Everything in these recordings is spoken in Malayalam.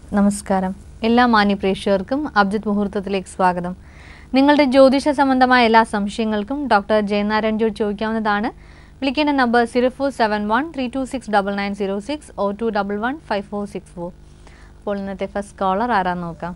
നമസ്കാരം എല്ലാ മാന്യ പ്രേക്ഷകർക്കും അബ്ജിത് മുഹൂർത്തത്തിലേക്ക് സ്വാഗതം നിങ്ങളുടെ ജ്യോതിഷ സംബന്ധമായ എല്ലാ സംശയങ്ങൾക്കും ഡോക്ടർ ജയനാരായണജോട് ചോദിക്കാവുന്നതാണ് വിളിക്കേണ്ട number zero four seven one three two six double nine zero six O two double one five four six four അപ്പോൾ ഇന്നത്തെ ഫസ്റ്റ് കോളർ ആരാന്ന് നോക്കാം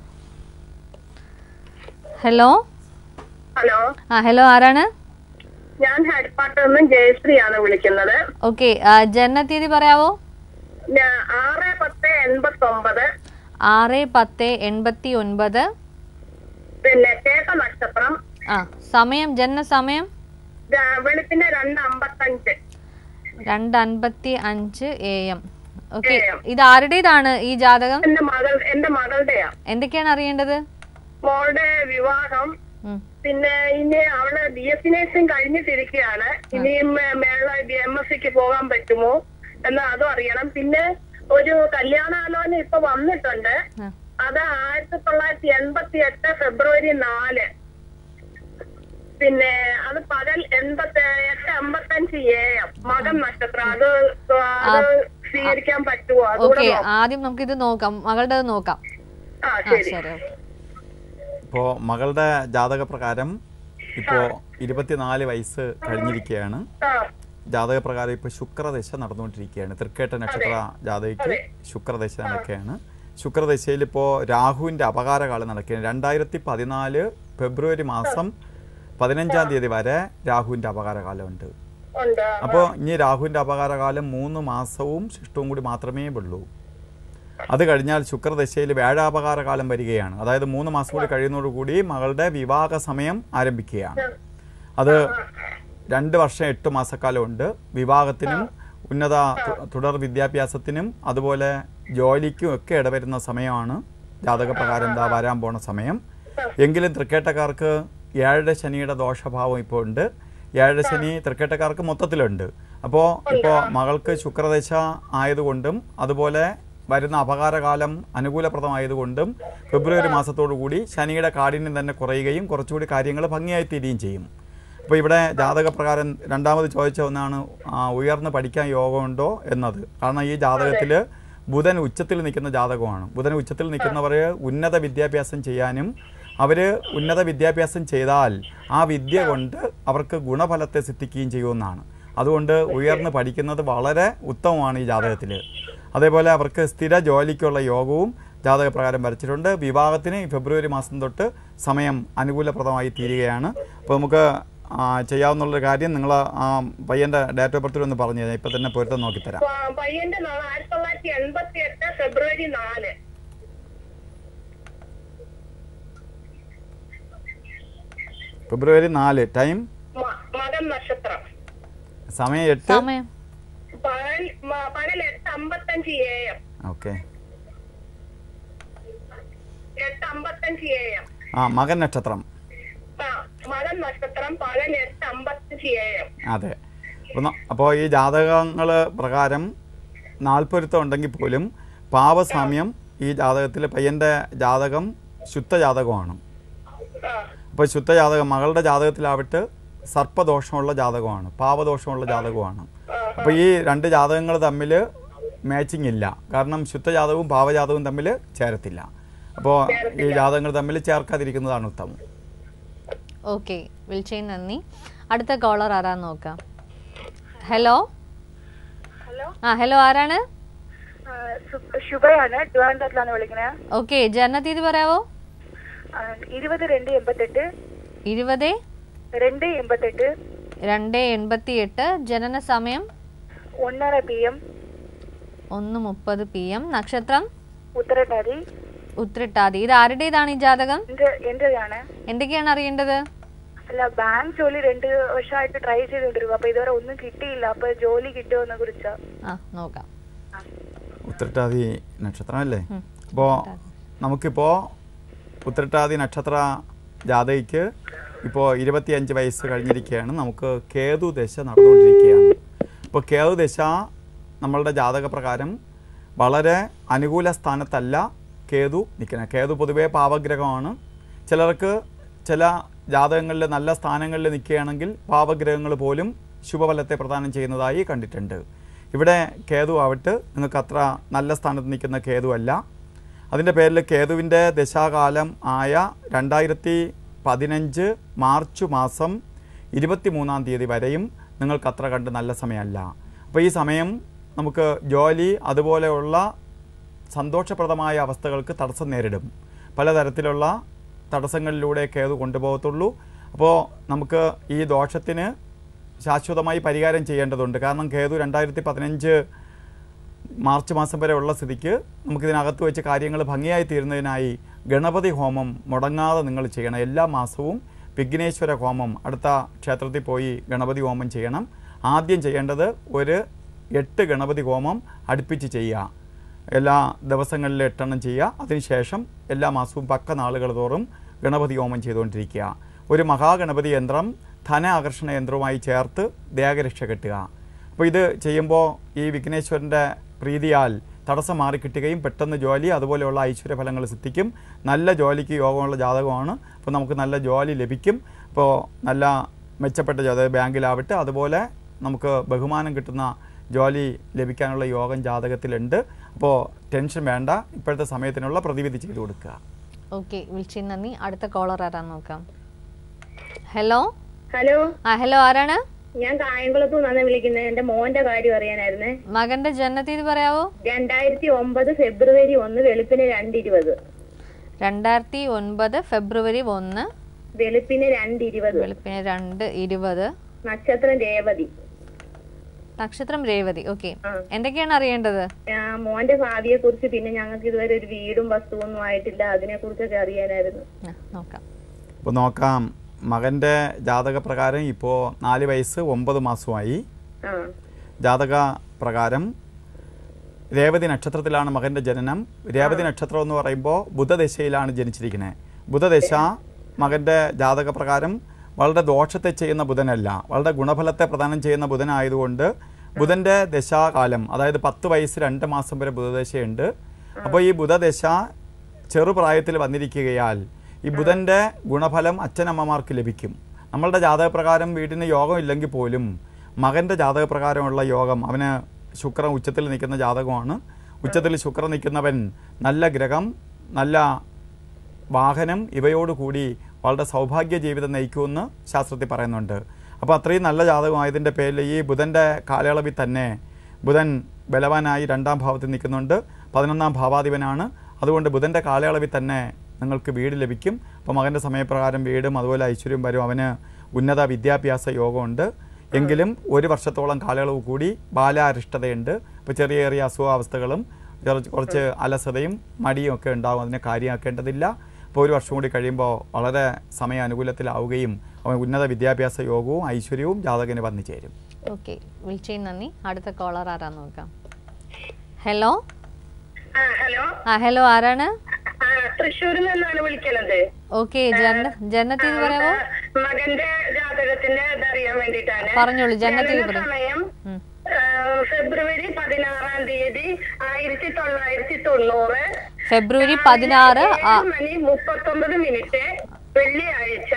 ഹലോ ഹലോ ആ ഹലോ ആരാണ് ഞാൻ ഹരിപ്പാട്ടിൽ നിന്നും ജയശ്രീയാണ് വിളിക്കുന്നത് ഓക്കെ ജനനത്തീയതി പറയാവോ ഞാൻ ആറ് പത്ത് എൺപത്തി ഒമ്പത് ആറ് പത്ത് എൺപത്തി ഒൻപത് പിന്നെ കേട്ട നക്ഷത്രം ആ സമയം ജനന സമയം ര- വെളുപ്പിന് രണ്ട് അമ്പത്തഞ്ച് രണ്ട് അൻപത്തി അഞ്ച് എ എം ഓക്കെ AM. ഇത് ആരുടേതാണ് ഈ ജാതകം എന്റെ മകൾ എന്റെ മകളുടെയാ എന്തൊക്കെയാണ് അറിയേണ്ടത് മോളുടെ വിവാഹം ഉം. പിന്നെ ഇനി അവള് ബി എസ് സി നേഴ്സിംഗ് കഴിഞ്ഞിട്ടിരിക്കുകയാണ് ഇനിയും മേ- മേള എം എസ് സിക്ക് പോകാൻ പറ്റുമോ എന്ന് അതും അറിയണം പിന്നെ ഒരു കല്യാണാലോചന ഇപ്പൊ വന്നിട്ടുണ്ട് ആ. അത് ആയിരത്തി തൊള്ളായിരത്തി എൺപത്തി എട്ട് ഫെബ്രുവരി നാല് പിന്നെ അത് പകൽ എൺപത്തി എട്ട് അമ്പത്തഞ്ച് എ എം മകൻ നക്ഷത്രം അത് അത് സ്വീകരിക്കാൻ പറ്റുമോ അതുകൂടെ ഓക്കെ നോക്കാം. ആദ്യം നമുക്ക് ഇത് നോക്കാം മകളുടെ നോക്കാം ആ ആ ശരി ശരി okay. ഇപ്പോൾ മകളുടെ ജാതക പ്രകാരം ഇപ്പോൾ ഇരുപത്തിനാല് വയസ്സ് കഴിഞ്ഞിരിക്കുകയാണ് ആ ജാതക പ്രകാരം ഇപ്പോൾ ശുക്രദശ നടന്നുകൊണ്ടിരിക്കുകയാണ് തൃക്കേട്ട നക്ഷത്ര ജാതകയ്ക്ക് അതെ. ശുക്രദശ നടക്കുകയാണ് ശുക്രദശയിൽ ഇപ്പോൾ രാഹുവിൻ്റെ അപകാരകാലം നടക്കുകയാണ് രണ്ടായിരത്തി പതിനാല് ഫെബ്രുവരി മാസം പതിനഞ്ചാം തീയതി വരെ രാഹുവിൻ്റെ അപകാരകാലമുണ്ട് ഉണ്ട് അപ്പോൾ ഇനി രാഹുവിൻ്റെ അപകാരകാലം മൂന്ന് മാസവും ശിഷ്ടവും കൂടി മാത്രമേ ഉള്ളൂ അത് കഴിഞ്ഞാൽ ശുക്രദശയിൽ വ്യാഴാപകാരകാലം വരികയാണ് അതായത് മൂന്ന് മാസം കൂടി കഴിയുന്നതോടുകൂടി മകളുടെ വിവാഹ സമയം ആരംഭിക്കുകയാണ് അത് രണ്ട് വർഷം എട്ട് മാസക്കാലമുണ്ട് വിവാഹത്തിനും ഉന്നത തു- തുടർ വിദ്യാഭ്യാസത്തിനും അതുപോലെ ജോലിക്കും ഒക്കെ ഇടവരുന്ന സമയമാണ് ജാതകപ്രകാരം എന്താ വരാൻ പോണ സമയം എങ്കിലും തൃക്കേട്ടക്കാർക്ക് ഏഴര ശനിയുടെ ദോഷഭാവം ഇപ്പോൾ ഉണ്ട് ഏഴര ശനി തൃക്കേട്ടക്കാർക്ക് മൊത്തത്തിലുണ്ട് അപ്പോൾ ഇപ്പോൾ മകൾക്ക് ശുക്രദശ ആയതുകൊണ്ടും അതുപോലെ വരുന്ന അപകാരകാലം അനുകൂലപ്രദമായതുകൊണ്ടും ഫെബ്രുവരി മാസത്തോടു കൂടി ശനിയുടെ കാഠിന്യം തന്നെ കുറയുകയും കുറച്ചുകൂടി കാര്യങ്ങൾ ഭംഗിയായി തീരുകയും ചെയ്യും അപ്പോൾ ഇവിടെ ജാതകപ്രകാരം രണ്ടാമത് ചോദിച്ച ഒന്നാണ് ആ, ഉയർന്ന് പഠിക്കാൻ യോഗമുണ്ടോ എന്നത് കാരണം ഈ ജാതകത്തിൽ ബുധൻ ഉച്ചത്തിൽ നിൽക്കുന്ന ജാതകമാണ് ബുധൻ ഉച്ചത്തിൽ നിൽക്കുന്നവർ ഉന്നത വിദ്യാഭ്യാസം ചെയ്യാനും അവർ ഉന്നത വിദ്യാഭ്യാസം ചെയ്താൽ ആ വിദ്യ കൊണ്ട് അവർക്ക് ഗുണഫലത്തെ സിദ്ധിക്കുകയും ചെയ്യുമെന്നാണ് അതുകൊണ്ട് ഉയർന്ന് പഠിക്കുന്നത് വളരെ ഉത്തമമാണ് ഈ ജാതകത്തിൽ അതേപോലെ അവർക്ക് സ്ഥിര ജോലിക്കുള്ള യോഗവും ജാതകപ്രകാരം വരച്ചിട്ടുണ്ട് വിവാഹത്തിന് ഈ ഫെബ്രുവരി മാസം തൊട്ട് സമയം അനുകൂലപ്രദമായി തീരുകയാണ് അപ്പോൾ നമുക്ക് ആ, ചെയ്യാവുന്നുള്ളൊരു കാര്യം നിങ്ങൾ ആ പയ്യൻ്റെ ഡേറ്റ് ഓഫ് ബർത്തിൽ ഒന്ന് പറഞ്ഞു കഴിഞ്ഞാൽ ഇപ്പം തന്നെ പൊരുത്തം നോക്കിത്തരാം പ- പയ്യന്റെ നാൾ ആയിരത്തി തൊള്ളായിരത്തി എൺപത്തി എട്ട് ഫെബ്രുവരി നാല് ഫെബ്രുവരി നാല് ടൈം മ- മകൻ നക്ഷത്രം സമയം എട്ട് സമയം പകൽ മ- പകൽ എട്ട് അമ്പത്തഞ്ച് എ എം ഓക്കെ എട്ട് അമ്പത്തഞ്ച് എ എം ആ മകൻ നക്ഷത്രം ആ മകൻ നക്ഷത്രം പകൽ എട്ട് അമ്പത്തഞ്ച് എ എം അതെ അപ്പോൾ അപ്പോൾ ഈ ജാതകങ്ങൾ പ്രകാരം നാൽപ്പൊരുത്തം ഉണ്ടെങ്കിൽ പോലും പാവസാമ്യം ഈ ജാതകത്തിൽ പയ്യൻ്റെ ജാതകം ശുദ്ധ ജാതകമാണ് ആ അപ്പോൾ ശുദ്ധ ജാതകം മകളുടെ ജാതകത്തിലാവട്ടെ സർപ്പദോഷമുള്ള ജാതകമാണ് പാവദോഷമുള്ള ജാതകമാണ് അപ്പോൾ ഈ രണ്ട് ജാതകങ്ങൾ തമ്മിൽ മാച്ചിങ് ഇല്ല കാരണം ശുദ്ധ ജാതകവും പാവജാതകവും തമ്മിൽ ചേരത്തില്ല അപ്പോൾ ഈ ജാതകങ്ങൾ തമ്മിൽ ചേർക്കാതിരിക്കുന്നതാണ് ഉത്തമം ഓക്കെ വിളിച്ചതിന് നന്ദി അടുത്ത കോളർ ആരാന്ന് നോക്കാം ഹലോ ഹലോ ആ ഹലോ ആരാണ് ആ, സു- ശുഭയാണ് ട്രിവാൻഡ്രത്തിലാണ് വിളിക്കുന്നത് ഓക്കെ ജനനത്തീയതി പറയാവോ ഇരുപത് രണ്ട് എൺപത്തെട്ട് ഇരുപത് രണ്ട് എൺപത്തെട്ട് രണ്ട് എൺപത്തി എട്ട് ജനന സമയം ഒന്നര പി എം ഒന്ന് മുപ്പത് പി എം നക്ഷത്രം ഉത്തരട്ടാതി ഉത്രട്ടാതി ഇത് ആരുടേതാണ് ഈ ജാതകം എന്റെ എന്റെതാണ് എന്തൊക്കെയാണ് അറിയേണ്ടത് അല്ല ബാങ്ക് ജോലി രണ്ട് വർഷമായിട്ട് ട്രൈ ചെയ്തോണ്ടിരിക്കും അപ്പൊ ഇതുവരെ ഒന്നും കിട്ടിയില്ല അപ്പൊ ജോലി കിട്ടുമെന്ന് കുറിച്ചാ ആ നോക്കാം ഉത്രട്ടാതി നക്ഷത്രം അല്ലേ ഉം. അപ്പോൾ നമുക്കിപ്പോൾ ഉത്രട്ടാതി നക്ഷത്ര ജാതയ്ക്ക് ഇപ്പോൾ ഇരുപത്തിയഞ്ച് വയസ്സ് കഴിഞ്ഞിരിക്കുകയാണ് നമുക്ക് കേതു ദശ നടന്നുകൊണ്ടിരിക്കുകയാണ് ഇപ്പോൾ കേതു ദശ നമ്മളുടെ ജാതക പ്രകാരം വളരെ അനുകൂല സ്ഥാനത്തല്ല കേതു നിൽക്കുന്നത് കേതു പൊതുവേ പാവഗ്രഹമാണ് ചിലർക്ക് ചില ജാതകങ്ങളിൽ നല്ല സ്ഥാനങ്ങളിൽ നിൽക്കുകയാണെങ്കിൽ പാവഗ്രഹങ്ങൾ പോലും ശുഭഫലത്തെ പ്രദാനം ചെയ്യുന്നതായി കണ്ടിട്ടുണ്ട് ഇവിടെ കേതു ആവട്ടെ നിങ്ങൾക്ക് അത്ര നല്ല സ്ഥാനത്ത് നിൽക്കുന്ന കേതു അല്ല അതിൻ്റെ പേരിൽ കേതുവിൻ്റെ ദശാകാലം ആയ രണ്ടായിരത്തി പതിനഞ്ച് മാർച്ച് മാസം ഇരുപത്തി മൂന്നാം തീയതി വരെയും നിങ്ങൾക്ക് അത്ര കണ്ട് നല്ല സമയമല്ല അപ്പോൾ ഈ സമയം നമുക്ക് ജോലി അതുപോലെയുള്ള സന്തോഷപ്രദമായ അവസ്ഥകൾക്ക് തടസ്സം നേരിടും പലതരത്തിലുള്ള തടസ്സങ്ങളിലൂടെ കേതു കൊണ്ടുപോകത്തുള്ളൂ അപ്പോൾ നമുക്ക് ഈ ദോഷത്തിന് ശാശ്വതമായി പരിഹാരം ചെയ്യേണ്ടതുണ്ട് കാരണം കേതു രണ്ടായിരത്തി പതിനഞ്ച് മാർച്ച് മാസം വരെ ഉള്ള സ്ഥിതിക്ക് നമുക്കിതിനകത്ത് വെച്ച് കാര്യങ്ങൾ ഭംഗിയായി തീരുന്നതിനായി ഗണപതി ഹോമം മുടങ്ങാതെ നിങ്ങൾ ചെയ്യണം എല്ലാ മാസവും വിഘ്നേശ്വര ഹോമം അടുത്ത ക്ഷേത്രത്തിൽ പോയി ഗണപതി ഹോമം ചെയ്യണം ആദ്യം ചെയ്യേണ്ടത് ഒരു എട്ട് ഗണപതി ഹോമം അടുപ്പിച്ച് ചെയ്യുക എല്ലാ ദിവസങ്ങളിലും എട്ടെണ്ണം ചെയ്യുക അതിനുശേഷം എല്ലാ മാസവും പക്ക നാളുകൾ തോറും ഗണപതി ഹോമം ചെയ്തുകൊണ്ടിരിക്കുക ഒരു മഹാഗണപതി യന്ത്രം ധന ആകർഷണ യന്ത്രവുമായി ചേർത്ത് ദേഹരക്ഷ കെട്ടുക അപ്പോൾ ഇത് ചെയ്യുമ്പോൾ ഈ വിഘ്നേശ്വരൻ്റെ പ്രീതിയാൽ തടസ്സം മാറിക്കിട്ടുകയും പെട്ടെന്ന് ജോലി അതുപോലെയുള്ള ഐശ്വര്യഫലങ്ങൾ സിദ്ധിക്കും നല്ല ജോലിക്ക് യോഗമുള്ള ജാതകമാണ് അപ്പോൾ നമുക്ക് നല്ല ജോലി ലഭിക്കും അപ്പോൾ നല്ല മെച്ചപ്പെട്ട ജാതകം ബാങ്കിലാവട്ടെ അതുപോലെ നമുക്ക് ബഹുമാനം കിട്ടുന്ന ജോലി ലഭിക്കാനുള്ള യോഗം ജാതകത്തിലുണ്ട് അപ്പോൾ ടെൻഷൻ വേണ്ട ഇപ്പോഴത്തെ സമയത്തിനുള്ള പ്രതിവിധി ചെയ്തു കൊടുക്കുക ഓക്കെ വിളിച്ചതിന് നന്ദി അടുത്ത കോളർ ആരാന്ന് നോക്കാം ഹലോ ഹലോ ആ ഹലോ ആരാണ് ഞാൻ കായംകുളത്തു നിന്നാണ് വിളിക്കുന്നത് എന്റെ മോന്റെ കാര്യം അറിയാനായിരുന്നേ മകന്റെ ജനനത്തീയതി പറയാവോ രണ്ടായിരത്തി ഒമ്പത് ഫെബ്രുവരി ഒന്ന് വെളുപ്പിന് രണ്ടിരുപത് രണ്ടായിരത്തി ഒൻപത് ഫെബ്രുവരി ഒന്ന് വെളുപ്പിന് രണ്ടിരുപത് വെളുപ്പിന് രണ്ട് ഇരുപത് നക്ഷത്രം രേവതി നക്ഷത്രം രേവതി ഓക്കെ ആ. എന്തൊക്കെയാണ് അറിയേണ്ടത് ആ, മോന്റെ ഭാവിയെ കുറിച്ച് പിന്നെ ഞങ്ങൾക്ക് ഇതുവരെ ഒരു വീടും വസ്തുവൊന്നും ആയിട്ടില്ല അതിനെ കുറിച്ചൊക്കെ അറിയാനായിരുന്നു ആ, നോക്കാം അപ്പോൾ നോക്കാം മകൻ്റെ ജാതകപ്രകാരം ഇപ്പോൾ നാല് വയസ്സ് ഒമ്പത് മാസമായി ആ ജാതക പ്രകാരം രേവതി നക്ഷത്രത്തിലാണ് മകൻ്റെ ജനനം രേവതി നക്ഷത്രം എന്ന് പറയുമ്പോൾ ബുധദശയിലാണ് ജനിച്ചിരിക്കുന്നത് ബുധദശ മകൻ്റെ ജാതക പ്രകാരം വളരെ ദോഷത്തെ ചെയ്യുന്ന ബുധനല്ല വളരെ ഗുണഫലത്തെ പ്രദാനം ചെയ്യുന്ന ബുധനായതുകൊണ്ട് ബുധൻ്റെ ദശാകാലം അതായത് പത്ത് വയസ്സ് രണ്ട് മാസം വരെ ബുധദശയുണ്ട് അപ്പോൾ ഈ ബുധദശ ചെറുപ്രായത്തിൽ വന്നിരിക്കുകയാൽ ഈ ബുധൻ്റെ ഗുണഫലം അച്ഛനമ്മമാർക്ക് ലഭിക്കും നമ്മളുടെ ജാതകപ്രകാരം വീട്ടിന് യോഗം ഇല്ലെങ്കിൽ പോലും മകൻ്റെ ജാതകപ്രകാരമുള്ള യോഗം അവന് ശുക്രൻ ഉച്ചത്തിൽ നിൽക്കുന്ന ജാതകമാണ് ഉച്ചത്തിൽ ശുക്രൻ നിൽക്കുന്നവൻ നല്ല ഗ്രഹം നല്ല വാഹനം ഇവയോടുകൂടി വളരെ സൗഭാഗ്യ ജീവിതം നയിക്കുമെന്ന് ശാസ്ത്രത്തിൽ പറയുന്നുണ്ട് അപ്പോൾ അത്രയും നല്ല ജാതകമായതിൻ്റെ പേരിൽ ഈ ബുധൻ്റെ കാലയളവിൽ തന്നെ ബുധൻ ബലവാനായി രണ്ടാം ഭാവത്തിൽ നിൽക്കുന്നുണ്ട് പതിനൊന്നാം ഭാവാധിപനാണ് അതുകൊണ്ട് ബുധൻ്റെ കാലയളവിൽ തന്നെ നിങ്ങൾക്ക് വീട് ലഭിക്കും അപ്പോൾ മകൻ്റെ സമയപ്രകാരം വീടും അതുപോലെ ഐശ്വര്യം വരും അവന് ഉന്നത വിദ്യാഭ്യാസ യോഗമുണ്ട് എങ്കിലും ഒരു വർഷത്തോളം കാലയളവ് കൂടി ബാലാരിഷ്ടതയുണ്ട് ഇപ്പോൾ ചെറിയ ചെറിയ അസുഖാവസ്ഥകളും കുറച്ച് കുറച്ച് അലസതയും മടിയും ഒക്കെ ഉണ്ടാകും അതിനെ കാര്യമാക്കേണ്ടതില്ല അപ്പോൾ ഒരു വർഷം കൂടി കഴിയുമ്പോൾ വളരെ സമയ അനുകൂലത്തിലാവുകയും അവൻ ഉന്നത വിദ്യാഭ്യാസ യോഗവും ഐശ്വര്യവും ജാതകന് വന്നു ചേരും ഓക്കെ വിളിച്ചതിന് നന്ദി അടുത്ത കോളർ ആരാന്ന് നോക്കാം ഹലോ ആ ഹലോ ആ ഹലോ ആരാണ് ആ തൃശ്ശൂരിൽ നിന്നാണ് വിളിക്കണത് ഓക്കെ ജന ജനനത്തീയതി പറയാവോ മകന്റെ ജാതകത്തിന്റെ ഇതറിയാൻ വേണ്ടിട്ടാണ് പറഞ്ഞോളൂ ജനനത്തീയതി പറയൂ സമയം ഉം. ആ, ഫെബ്രുവരി പതിനാറാം തീയതി ആയിരത്തി തൊള്ളായിരത്തി തൊണ്ണൂറ് ഫെബ്രുവരി പതിനാറ് ആ ഏഴ് മണി മുപ്പത്തൊമ്പത് മിനിറ്റ് വെള്ളിയാഴ്ച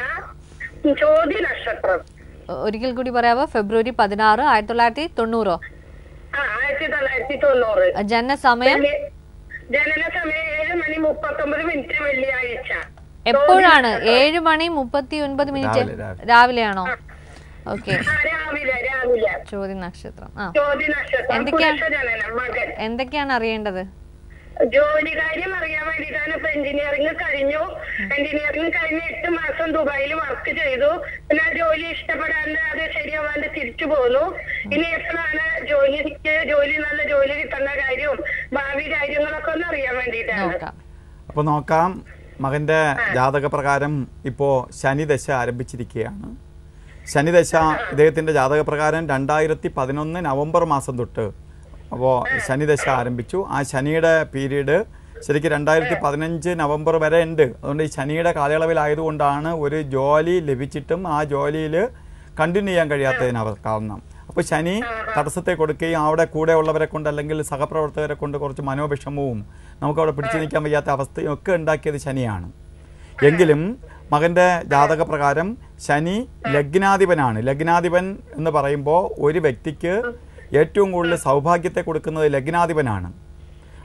ചോതി നക്ഷത്രം ഒരിക്കൽ കൂടി പറയാവോ ഫെബ്രുവരി പതിനാറ് ആയിരത്തി തൊള്ളായിരത്തി തൊണ്ണൂറോ ആ ആയിരത്തി തൊള്ളായിരത്തി തൊണ്ണൂറ് ജനന സമയം വെള്ളി- ജനന സമയം ഏഴ് മണി മുപ്പത്തൊമ്പത് മിനിറ്റ് വെള്ളിയാഴ്ച എപ്പോഴാണ് ഏഴ് മണി മുപ്പത്തി ഒൻപത് മിനിറ്റ് രാവിലെ, രാവിലെ. രാവിലെയാണോ ഓക്കെ ആ, രാവിലെ രാവിലെ ചോദ്യ നക്ഷത്രം ആ ചോതി നക്ഷത്രം എന്തൊക്കെയാ? പുരുഷ ജനനം മകൻ എന്തൊക്കെയാണ് അറിയേണ്ടത് ജോലി കാര്യം അറിയാൻ വേണ്ടിയിട്ടാണ് ഇപ്പൊ എഞ്ചിനീയറിംഗ് കഴിഞ്ഞു എഞ്ചിനീയറിംഗ് കഴിഞ്ഞ് എട്ട് മാസം ദുബായിൽ വർക്ക് ചെയ്തു പിന്നെ ആ ജോലി ഇഷ്ടപ്പെടാണ്ട് അത് ശരിയാവാണ്ട് തിരിച്ചു പോന്നു ഇനി എപ്പോഴാണ് ജോലിക്ക് ജോലി നല്ല ജോലി കിട്ടുന്ന കാര്യവും ഭാവി കാര്യങ്ങളൊക്കെ ഒന്ന് അറിയാൻ വേണ്ടിയിട്ടാണ് നോക്കാം അപ്പോൾ നോക്കാം മകൻ്റെ ജാതകപ്രകാരം ഇപ്പോൾ ശനിദശ ആരംഭിച്ചിരിക്കുകയാണ് ശനിദശ ഇദ്ദേഹത്തിൻ്റെ ജാതകപ്രകാരം രണ്ടായിരത്തി പതിനൊന്ന് നവംബർ മാസം തൊട്ട് അപ്പോൾ ശനിദശ ആരംഭിച്ചു ആ ശനിയുടെ പീരീഡ് ശരിക്കും രണ്ടായിരത്തി പതിനഞ്ച് നവംബർ വരെ ഉണ്ട് അതുകൊണ്ട് ഈ ശനിയുടെ കാലയളവിലായതുകൊണ്ടാണ് ഒരു ജോലി ലഭിച്ചിട്ടും ആ ജോലിയിൽ കണ്ടിന്യൂ ചെയ്യാൻ കഴിയാത്തതിന് അവർ കാരണം അപ്പോൾ ശനി തടസ്സത്തെ കൊടുക്കുകയും അവിടെ കൂടെ ഉള്ളവരെ കൊണ്ട് അല്ലെങ്കിൽ സഹപ്രവർത്തകരെ കൊണ്ട് കുറച്ച് മനോവിഷമവും നമുക്കവിടെ പിടിച്ചു നിൽക്കാൻ വയ്യാത്ത അവസ്ഥയും ഒക്കെ ഉണ്ടാക്കിയത് ശനിയാണ് എങ്കിലും മകന്റെ ജാതക പ്രകാരം ശനി ലഗ്നാധിപനാണ് ലഗ്നാധിപൻ എന്ന് പറയുമ്പോൾ ഒരു വ്യക്തിക്ക് ഏറ്റവും കൂടുതൽ സൗഭാഗ്യത്തെ കൊടുക്കുന്നത് ലഗ്നാധിപനാണ്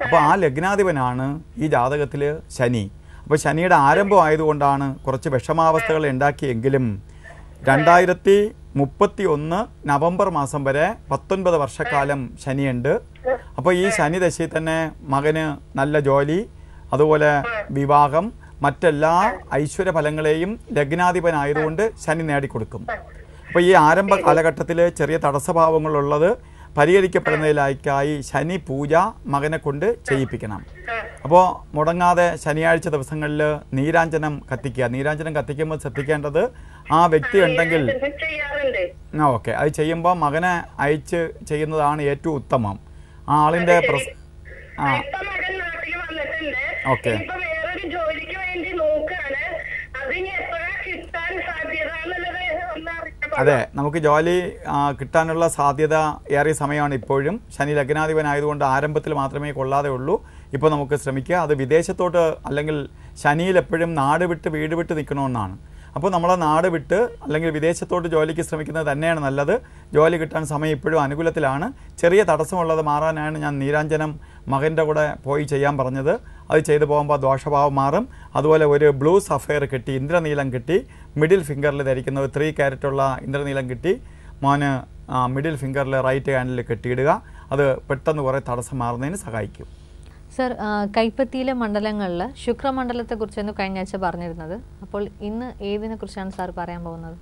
അപ്പോൾ ആ ലഗ്നാധിപനാണ് ഈ ജാതകത്തിൽ ശനി അപ്പോൾ ശനിയുടെ ആരംഭം ആയതുകൊണ്ടാണ് കുറച്ച് വിഷമാവസ്ഥകൾ ഉണ്ടാക്കിയെങ്കിലും രണ്ടായിരത്തി മുപ്പത്തി ഒന്ന് നവംബർ മാസം വരെ പത്തൊൻപത് വർഷക്കാലം ശനിയുണ്ട് അപ്പോൾ ഈ ശനി ദശയിൽ തന്നെ മകന് നല്ല ജോലി അതുപോലെ വിവാഹം മറ്റെല്ലാ ഐശ്വര്യ ഫലങ്ങളെയും ലഗ്നാധിപനായതുകൊണ്ട് ശനി നേടിക്കൊടുക്കും അപ്പോൾ ഈ ആരംഭ കാലഘട്ടത്തിൽ ചെറിയ തടസ്സഭാവങ്ങളുള്ളത് പരിഹരിക്കപ്പെടുന്നതിലേക്കായി ശനി പൂജ മകനെ കൊണ്ട് ചെയ്യിപ്പിക്കണം അപ്പോൾ മുടങ്ങാതെ ശനിയാഴ്ച ദിവസങ്ങളിൽ നീരാഞ്ജനം കത്തിക്കുക നീരാഞ്ജനം കത്തിക്കുമ്പോൾ ശ്രദ്ധിക്കേണ്ടത് ആ വ്യക്തി ഉണ്ടെങ്കിൽ ചെയ്യാറുണ്ട് ആ ഓക്കെ അത് ചെയ്യുമ്പോൾ മകനെ അയച്ച് ചെയ്യുന്നതാണ് ഏറ്റവും ഉത്തമം ആ ആളിൻ്റെ പ്രസ് ആ ഇപ്പൊ മകൻ നാട്ടിൽ വന്നിട്ടുണ്ട് ഓക്കെ. ഇപ്പൊ വേറൊരു ജോലിക്ക് വേണ്ടി നോക്കാണ് അതിന് എപ്പോഴാ കിട്ടാൻ സാധ്യത എന്നുള്ളത് ഒന്ന് അറിയാൻ അതെ നമുക്ക് ജോലി ആ, കിട്ടാനുള്ള സാധ്യത ഏറിയ സമയമാണ് ഇപ്പോഴും ശനി ലഗ്നാധിപനായതുകൊണ്ട് ആരംഭത്തിൽ മാത്രമേ കൊള്ളാതെ ഉള്ളൂ ഇപ്പോൾ നമുക്ക് ശ്രമിക്കുക അത് വിദേശത്തോട്ട് അല്ലെങ്കിൽ ശനിയിൽ എപ്പോഴും നാട് വിട്ട് വീട് വിട്ട് നിൽക്കണമെന്നാണ് അപ്പോൾ നമ്മളെ നാട് വിട്ട് അല്ലെങ്കിൽ വിദേശത്തോട്ട് ജോലിക്ക് ശ്രമിക്കുന്നത് തന്നെയാണ് നല്ലത് ജോലി കിട്ടാൻ സമയം ഇപ്പോഴും അനുകൂലത്തിലാണ് ചെറിയ തടസ്സമുള്ളത് മാറാനാണ് ഞാൻ നീരാഞ്ജനം മകൻ്റെ കൂടെ പോയി ചെയ്യാൻ പറഞ്ഞത് അത് ചെയ്തു പോകുമ്പോൾ ദോഷഭാവം മാറും അതുപോലെ ഒരു ബ്ലൂ സഫയർ കിട്ടി ഇന്ദ്രനീലം കിട്ടി മിഡിൽ ഫിംഗറിൽ ധരിക്കുന്നത് ത്രീ ക്യാരറ്റുള്ള ഇന്ദ്രനീലം കിട്ടി മോന് ആ, മിഡിൽ ഫിംഗറിൽ റൈറ്റ് ഹാൻഡിൽ കെട്ടിയിടുക അത് പെട്ടെന്ന് കുറേ തടസ്സം മാറുന്നതിന് സഹായിക്കും സർ ആ, കൈപ്പത്തിയിലെ മണ്ഡലങ്ങളിൽ ശുക്രമണ്ഡലത്തെക്കുറിച്ചായിരുന്നു കഴിഞ്ഞ ആഴ്ച പറഞ്ഞിരുന്നത് അപ്പോൾ ഇന്ന് ഏതിനെ കുറിച്ചാണ് സാർ പറയാൻ പോകുന്നത്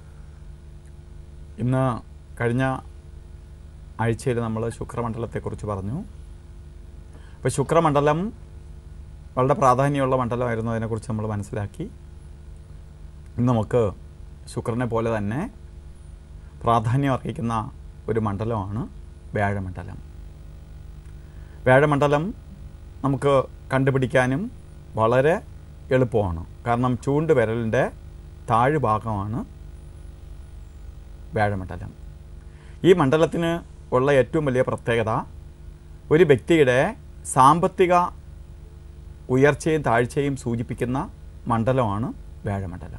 ഇന്ന് കഴിഞ്ഞ ആഴ്ചയിൽ നമ്മൾ ശുക്രമണ്ഡലത്തെക്കുറിച്ച് പറഞ്ഞു അപ്പോൾ ശുക്രമണ്ഡലം വളരെ പ്രാധാന്യമുള്ള മണ്ഡലമായിരുന്നു അതിനെക്കുറിച്ച് നമ്മൾ മനസ്സിലാക്കി ഇന്ന് നമുക്ക് ശുക്രനെ പോലെ തന്നെ പ്രാധാന്യം അർഹിക്കുന്ന ഒരു മണ്ഡലമാണ് വ്യാഴമണ്ഡലം വ്യാഴമണ്ഡലം നമുക്ക് കണ്ടുപിടിക്കാനും വളരെ എളുപ്പമാണ് കാരണം ചൂണ്ട് വിരലിൻ്റെ താഴ്ഭാഗമാണ് വ്യാഴമണ്ഡലം ഈ മണ്ഡലത്തിന് ഉള്ള ഏറ്റവും വലിയ പ്രത്യേകത ഒരു വ്യക്തിയുടെ സാമ്പത്തിക ഉയർച്ചയും താഴ്ചയും സൂചിപ്പിക്കുന്ന മണ്ഡലമാണ് വ്യാഴമണ്ഡലം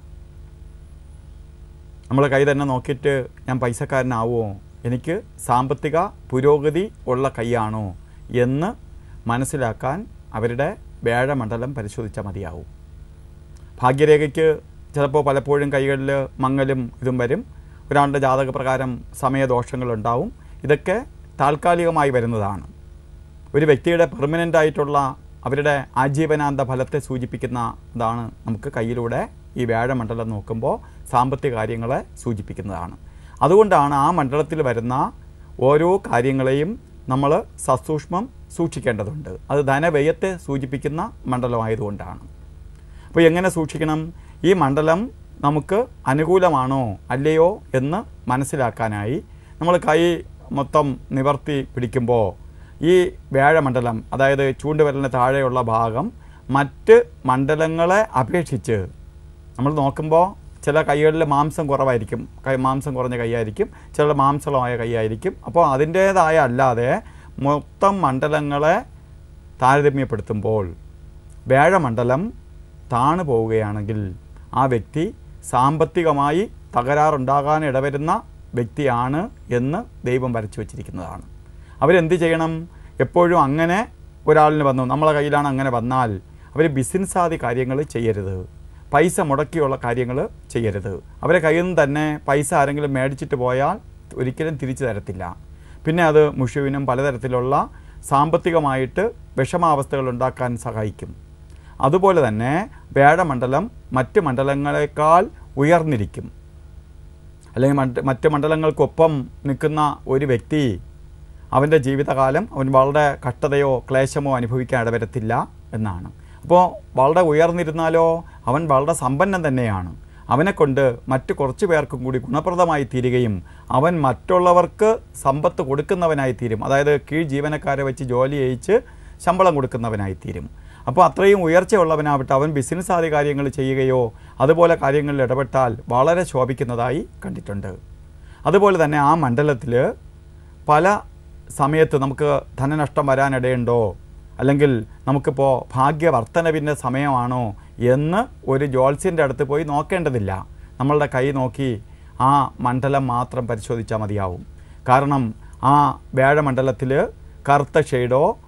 നമ്മൾ കൈ തന്നെ നോക്കിയിട്ട് ഞാൻ പൈസക്കാരനാവോ എനിക്ക് സാമ്പത്തിക പുരോഗതി ഉള്ള കൈയാണോ എന്ന് മനസ്സിലാക്കാൻ അവരുടെ വ്യാഴമണ്ഡലം പരിശോധിച്ചാൽ മതിയാവും ഭാഗ്യരേഖയ്ക്ക് ചിലപ്പോൾ പലപ്പോഴും കൈകളിൽ മങ്ങലും ഇതും വരും ഒരാളുടെ ജാതകപ്രകാരം സമയദോഷങ്ങളുണ്ടാവും ഇതൊക്കെ താൽക്കാലികമായി വരുന്നതാണ് ഒരു വ്യക്തിയുടെ പെർമനൻ്റ് ആയിട്ടുള്ള അവരുടെ ആജീവനാന്ത ഫലത്തെ സൂചിപ്പിക്കുന്ന ഇതാണ് നമുക്ക് കയ്യിലൂടെ ഈ വ്യാഴമണ്ഡലം നോക്കുമ്പോൾ സാമ്പത്തിക കാര്യങ്ങളെ സൂചിപ്പിക്കുന്നതാണ് അതുകൊണ്ടാണ് ആ മണ്ഡലത്തിൽ വരുന്ന ഓരോ കാര്യങ്ങളെയും നമ്മൾ സസൂക്ഷ്മം സൂക്ഷിക്കേണ്ടതുണ്ട് അത് ധനവ്യയത്തെ സൂചിപ്പിക്കുന്ന മണ്ഡലമായതുകൊണ്ടാണ് അപ്പോൾ എങ്ങനെ സൂക്ഷിക്കണം ഈ മണ്ഡലം നമുക്ക് അനുകൂലമാണോ അല്ലയോ എന്ന് മനസ്സിലാക്കാനായി നമ്മൾ കൈ മൊത്തം നിവർത്തി പിടിക്കുമ്പോൾ ഈ വ്യാഴമണ്ഡലം അതായത് ചൂണ്ടുവിരലിന് താഴെയുള്ള ഭാഗം മറ്റ് മണ്ഡലങ്ങളെ അപേക്ഷിച്ച് നമ്മൾ നോക്കുമ്പോൾ ചില കൈകളിൽ മാംസം കുറവായിരിക്കും കൈ മാംസം കുറഞ്ഞ കൈയായിരിക്കും ചില മാംസളമായ കൈയായിരിക്കും അപ്പോൾ അതിൻ്റേതായ അല്ലാതെ മൊത്തം മണ്ഡലങ്ങളെ താരതമ്യപ്പെടുത്തുമ്പോൾ വ്യാഴമണ്ഡലം താണു പോവുകയാണെങ്കിൽ ആ വ്യക്തി സാമ്പത്തികമായി തകരാറുണ്ടാകാൻ ഇടവരുന്ന വ്യക്തിയാണ് എന്ന് ദൈവം വരച്ചു വച്ചിരിക്കുന്നതാണ് അവരെന്ത് ചെയ്യണം എപ്പോഴും അങ്ങനെ ഒരാളിന് വന്നു നമ്മളെ കയ്യിലാണ് അങ്ങനെ വന്നാൽ അവർ ബിസിനസ് ആദി കാര്യങ്ങൾ ചെയ്യരുത് പൈസ മുടക്കിയുള്ള കാര്യങ്ങൾ ചെയ്യരുത് അവരെ കയ്യിൽ നിന്ന് തന്നെ പൈസ ആരെങ്കിലും മേടിച്ചിട്ട് പോയാൽ ഒരിക്കലും തിരിച്ചു തരത്തില്ല പിന്നെ അത് മുഷുവിനും പലതരത്തിലുള്ള സാമ്പത്തികമായിട്ട് വിഷമാവസ്ഥകൾ ഉണ്ടാക്കാൻ സഹായിക്കും അതുപോലെ തന്നെ വ്യാഴമണ്ഡലം മറ്റ് മണ്ഡലങ്ങളെക്കാൾ ഉയർന്നിരിക്കും അല്ലെങ്കിൽ മറ്റ് മറ്റ് മണ്ഡലങ്ങൾക്കൊപ്പം നിൽക്കുന്ന ഒരു വ്യക്തി അവൻ്റെ ജീവിതകാലം അവൻ വളരെ കഷ്ടതയോ ക്ലേശമോ അനുഭവിക്കാൻ ഇടവരത്തില്ല എന്നാണ് അപ്പോൾ വളരെ ഉയർന്നിരുന്നാലോ അവൻ വളരെ സമ്പന്നൻ തന്നെയാണ് അവനെക്കൊണ്ട് മറ്റ് കുറച്ച് പേർക്കും കൂടി ഗുണപ്രദമായി തീരുകയും അവൻ മറ്റുള്ളവർക്ക് സമ്പത്ത് കൊടുക്കുന്നവനായി തീരും അതായത് കീഴ് ജീവനക്കാരെ വെച്ച് ജോലി ചെയ്യിച്ച് ശമ്പളം കൊടുക്കുന്നവനായി തീരും അപ്പോൾ അത്രയും ഉയർച്ചയുള്ളവനാവട്ടെ അവൻ ബിസിനസ് ആദ്യ കാര്യങ്ങൾ ചെയ്യുകയോ അതുപോലെ കാര്യങ്ങളിൽ ഇടപെട്ടാൽ വളരെ ശോഭിക്കുന്നതായി കണ്ടിട്ടുണ്ട് അതുപോലെ തന്നെ ആ മണ്ഡലത്തിൽ പല സമയത്ത് നമുക്ക് ധനനഷ്ടം വരാനിടയുണ്ടോ അല്ലെങ്കിൽ നമുക്കിപ്പോൾ ഭാഗ്യവർദ്ധനവിൻ്റെ സമയമാണോ എന്ന് ഒരു ജോത്സ്യൻ്റെ അടുത്ത് പോയി നോക്കേണ്ടതില്ല നമ്മളുടെ കൈ നോക്കി ആ മണ്ഡലം മാത്രം പരിശോധിച്ചാൽ മതിയാവും കാരണം ആ വ്യാഴമണ്ഡലത്തിൽ കറുത്ത ഷെയ്ഡോ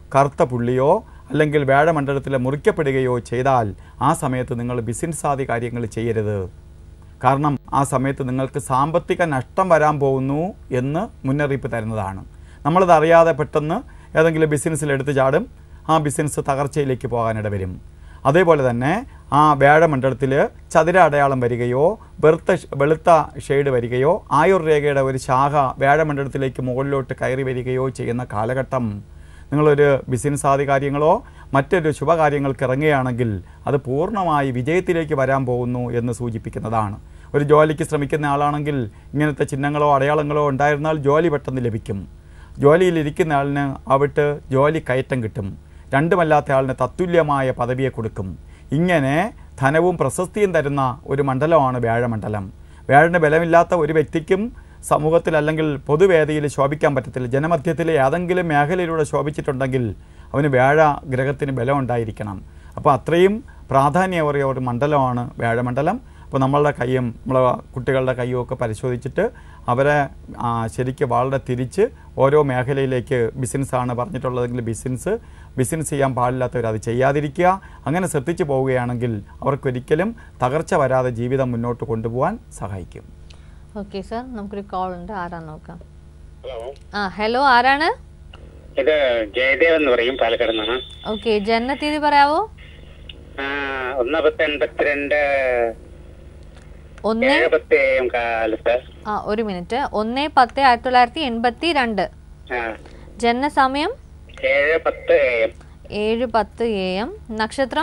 കറുത്ത പുള്ളിയോ അല്ലെങ്കിൽ വേഴമണ്ഡലത്തിൽ മുറിക്കപ്പെടുകയോ ചെയ്താൽ ആ സമയത്ത് നിങ്ങൾ ബിസിനസ് ആദി കാര്യങ്ങൾ ചെയ്യരുത് കാരണം ആ സമയത്ത് നിങ്ങൾക്ക് സാമ്പത്തിക നഷ്ടം വരാൻ പോകുന്നു എന്ന് മുന്നറിയിപ്പ് തരുന്നതാണ് നമ്മളത് അറിയാതെ പെട്ടെന്ന് ഏതെങ്കിലും ബിസിനസ്സിൽ എടുത്തു ചാടും ആ ബിസിനസ് തകർച്ചയിലേക്ക് പോകാനിട വരും അതേപോലെ തന്നെ ആ വ്യാഴമണ്ഡലത്തിൽ ചതുര അടയാളം വരികയോ വെറുത്ത ഷ്- വെളുത്ത ഷെയ്ഡ് വരികയോ ആയുർരേഖയുടെ ഒരു ശാഖ വ്യാഴമണ്ഡലത്തിലേക്ക് മുകളിലോട്ട് കയറി വരികയോ ചെയ്യുന്ന കാലഘട്ടം നിങ്ങളൊരു ബിസിനസ് ആദി കാര്യങ്ങളോ മറ്റൊരു ശുഭകാര്യങ്ങൾക്ക് ഇറങ്ങുകയാണെങ്കിൽ അത് പൂർണ്ണമായി വിജയത്തിലേക്ക് വരാൻ പോകുന്നു എന്ന് സൂചിപ്പിക്കുന്നതാണ് ഒരു ജോലിക്ക് ശ്രമിക്കുന്ന ആളാണെങ്കിൽ ഇങ്ങനത്തെ ചിഹ്നങ്ങളോ അടയാളങ്ങളോ ഉണ്ടായിരുന്നാൽ ജോലി പെട്ടെന്ന് ലഭിക്കും ജോലിയിൽ ഇരിക്കുന്ന ആളിന് അവിട്ട് ജോലി കയറ്റം കിട്ടും രണ്ടുമല്ലാത്ത ആളിന് തത്തുല്യമായ പദവിയെ കൊടുക്കും ഇങ്ങനെ ധനവും പ്രശസ്തിയും തരുന്ന ഒരു മണ്ഡലമാണ് വ്യാഴമണ്ഡലം വ്യാഴന് ബലമില്ലാത്ത ഒരു വ്യക്തിക്കും സമൂഹത്തിൽ അല്ലെങ്കിൽ പൊതുവേദിയിൽ ശോഭിക്കാൻ പറ്റത്തില്ല ജനമധ്യത്തിലെ ഏതെങ്കിലും മേഖലയിലൂടെ ശോഭിച്ചിട്ടുണ്ടെങ്കിൽ അവന് വ്യാഴ ഗ്രഹത്തിന് ബലം ഉണ്ടായിരിക്കണം അപ്പോൾ അത്രയും പ്രാധാന്യമേറിയ ഒരു മണ്ഡലമാണ് വ്യാഴമണ്ഡലം അപ്പോൾ നമ്മളുടെ കൈയും നമ്മളെ കുട്ടികളുടെ കൈയും ഒക്കെ പരിശോധിച്ചിട്ട് അവരെ ആ, ശരിക്ക് വളരെ തിരിച്ച് ഓരോ മേഖലയിലേക്ക് ബിസിനസ്സാണ് പറഞ്ഞിട്ടുള്ളതെങ്കിൽ ബിസിനസ് ബിസിനസ് ചെയ്യാൻ പാടില്ലാത്തവർ അത് ചെയ്യാതിരിക്കുക അങ്ങനെ ശ്രദ്ധിച്ചു പോവുകയാണെങ്കിൽ അവർക്കൊരിക്കലും തകർച്ച വരാതെ ജീവിതം മുന്നോട്ട് കൊണ്ടുപോകാൻ സഹായിക്കും ഓക്കെ സർ നമുക്കൊരു കോൾ ഉണ്ട് ആരാന്ന് നോക്കാം ഹലോ ആ ഹലോ ആരാണ് ഇത് ജയദേവ് എന്ന് പറയും പാലക്കാട് നിന്നാണ് ഓക്കെ ജനനത്തീയതി പറയാവോ ആ, ഒന്ന് പത്ത് എൺപത്തിരണ്ട് ഒന്ന് ഏഴ് പത്ത് എം കാലത്ത് ആ ഒരു മിനിറ്റ് ഒന്ന് പത്ത് ആയിരത്തി തൊള്ളായിരത്തി എൺപത്തി രണ്ട് ആ, ജനനസമയം ഏഴ് പത്ത് എ എം ഏഴ് പത്ത് എ എം നക്ഷത്രം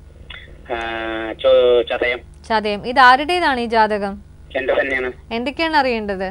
ചതയം ചതയം ഇത് ആരുടേതാണ് ഈ ജാതകം എന്റെ തന്നെയാണ് എന്തൊക്കെയാണ് അറിയേണ്ടത്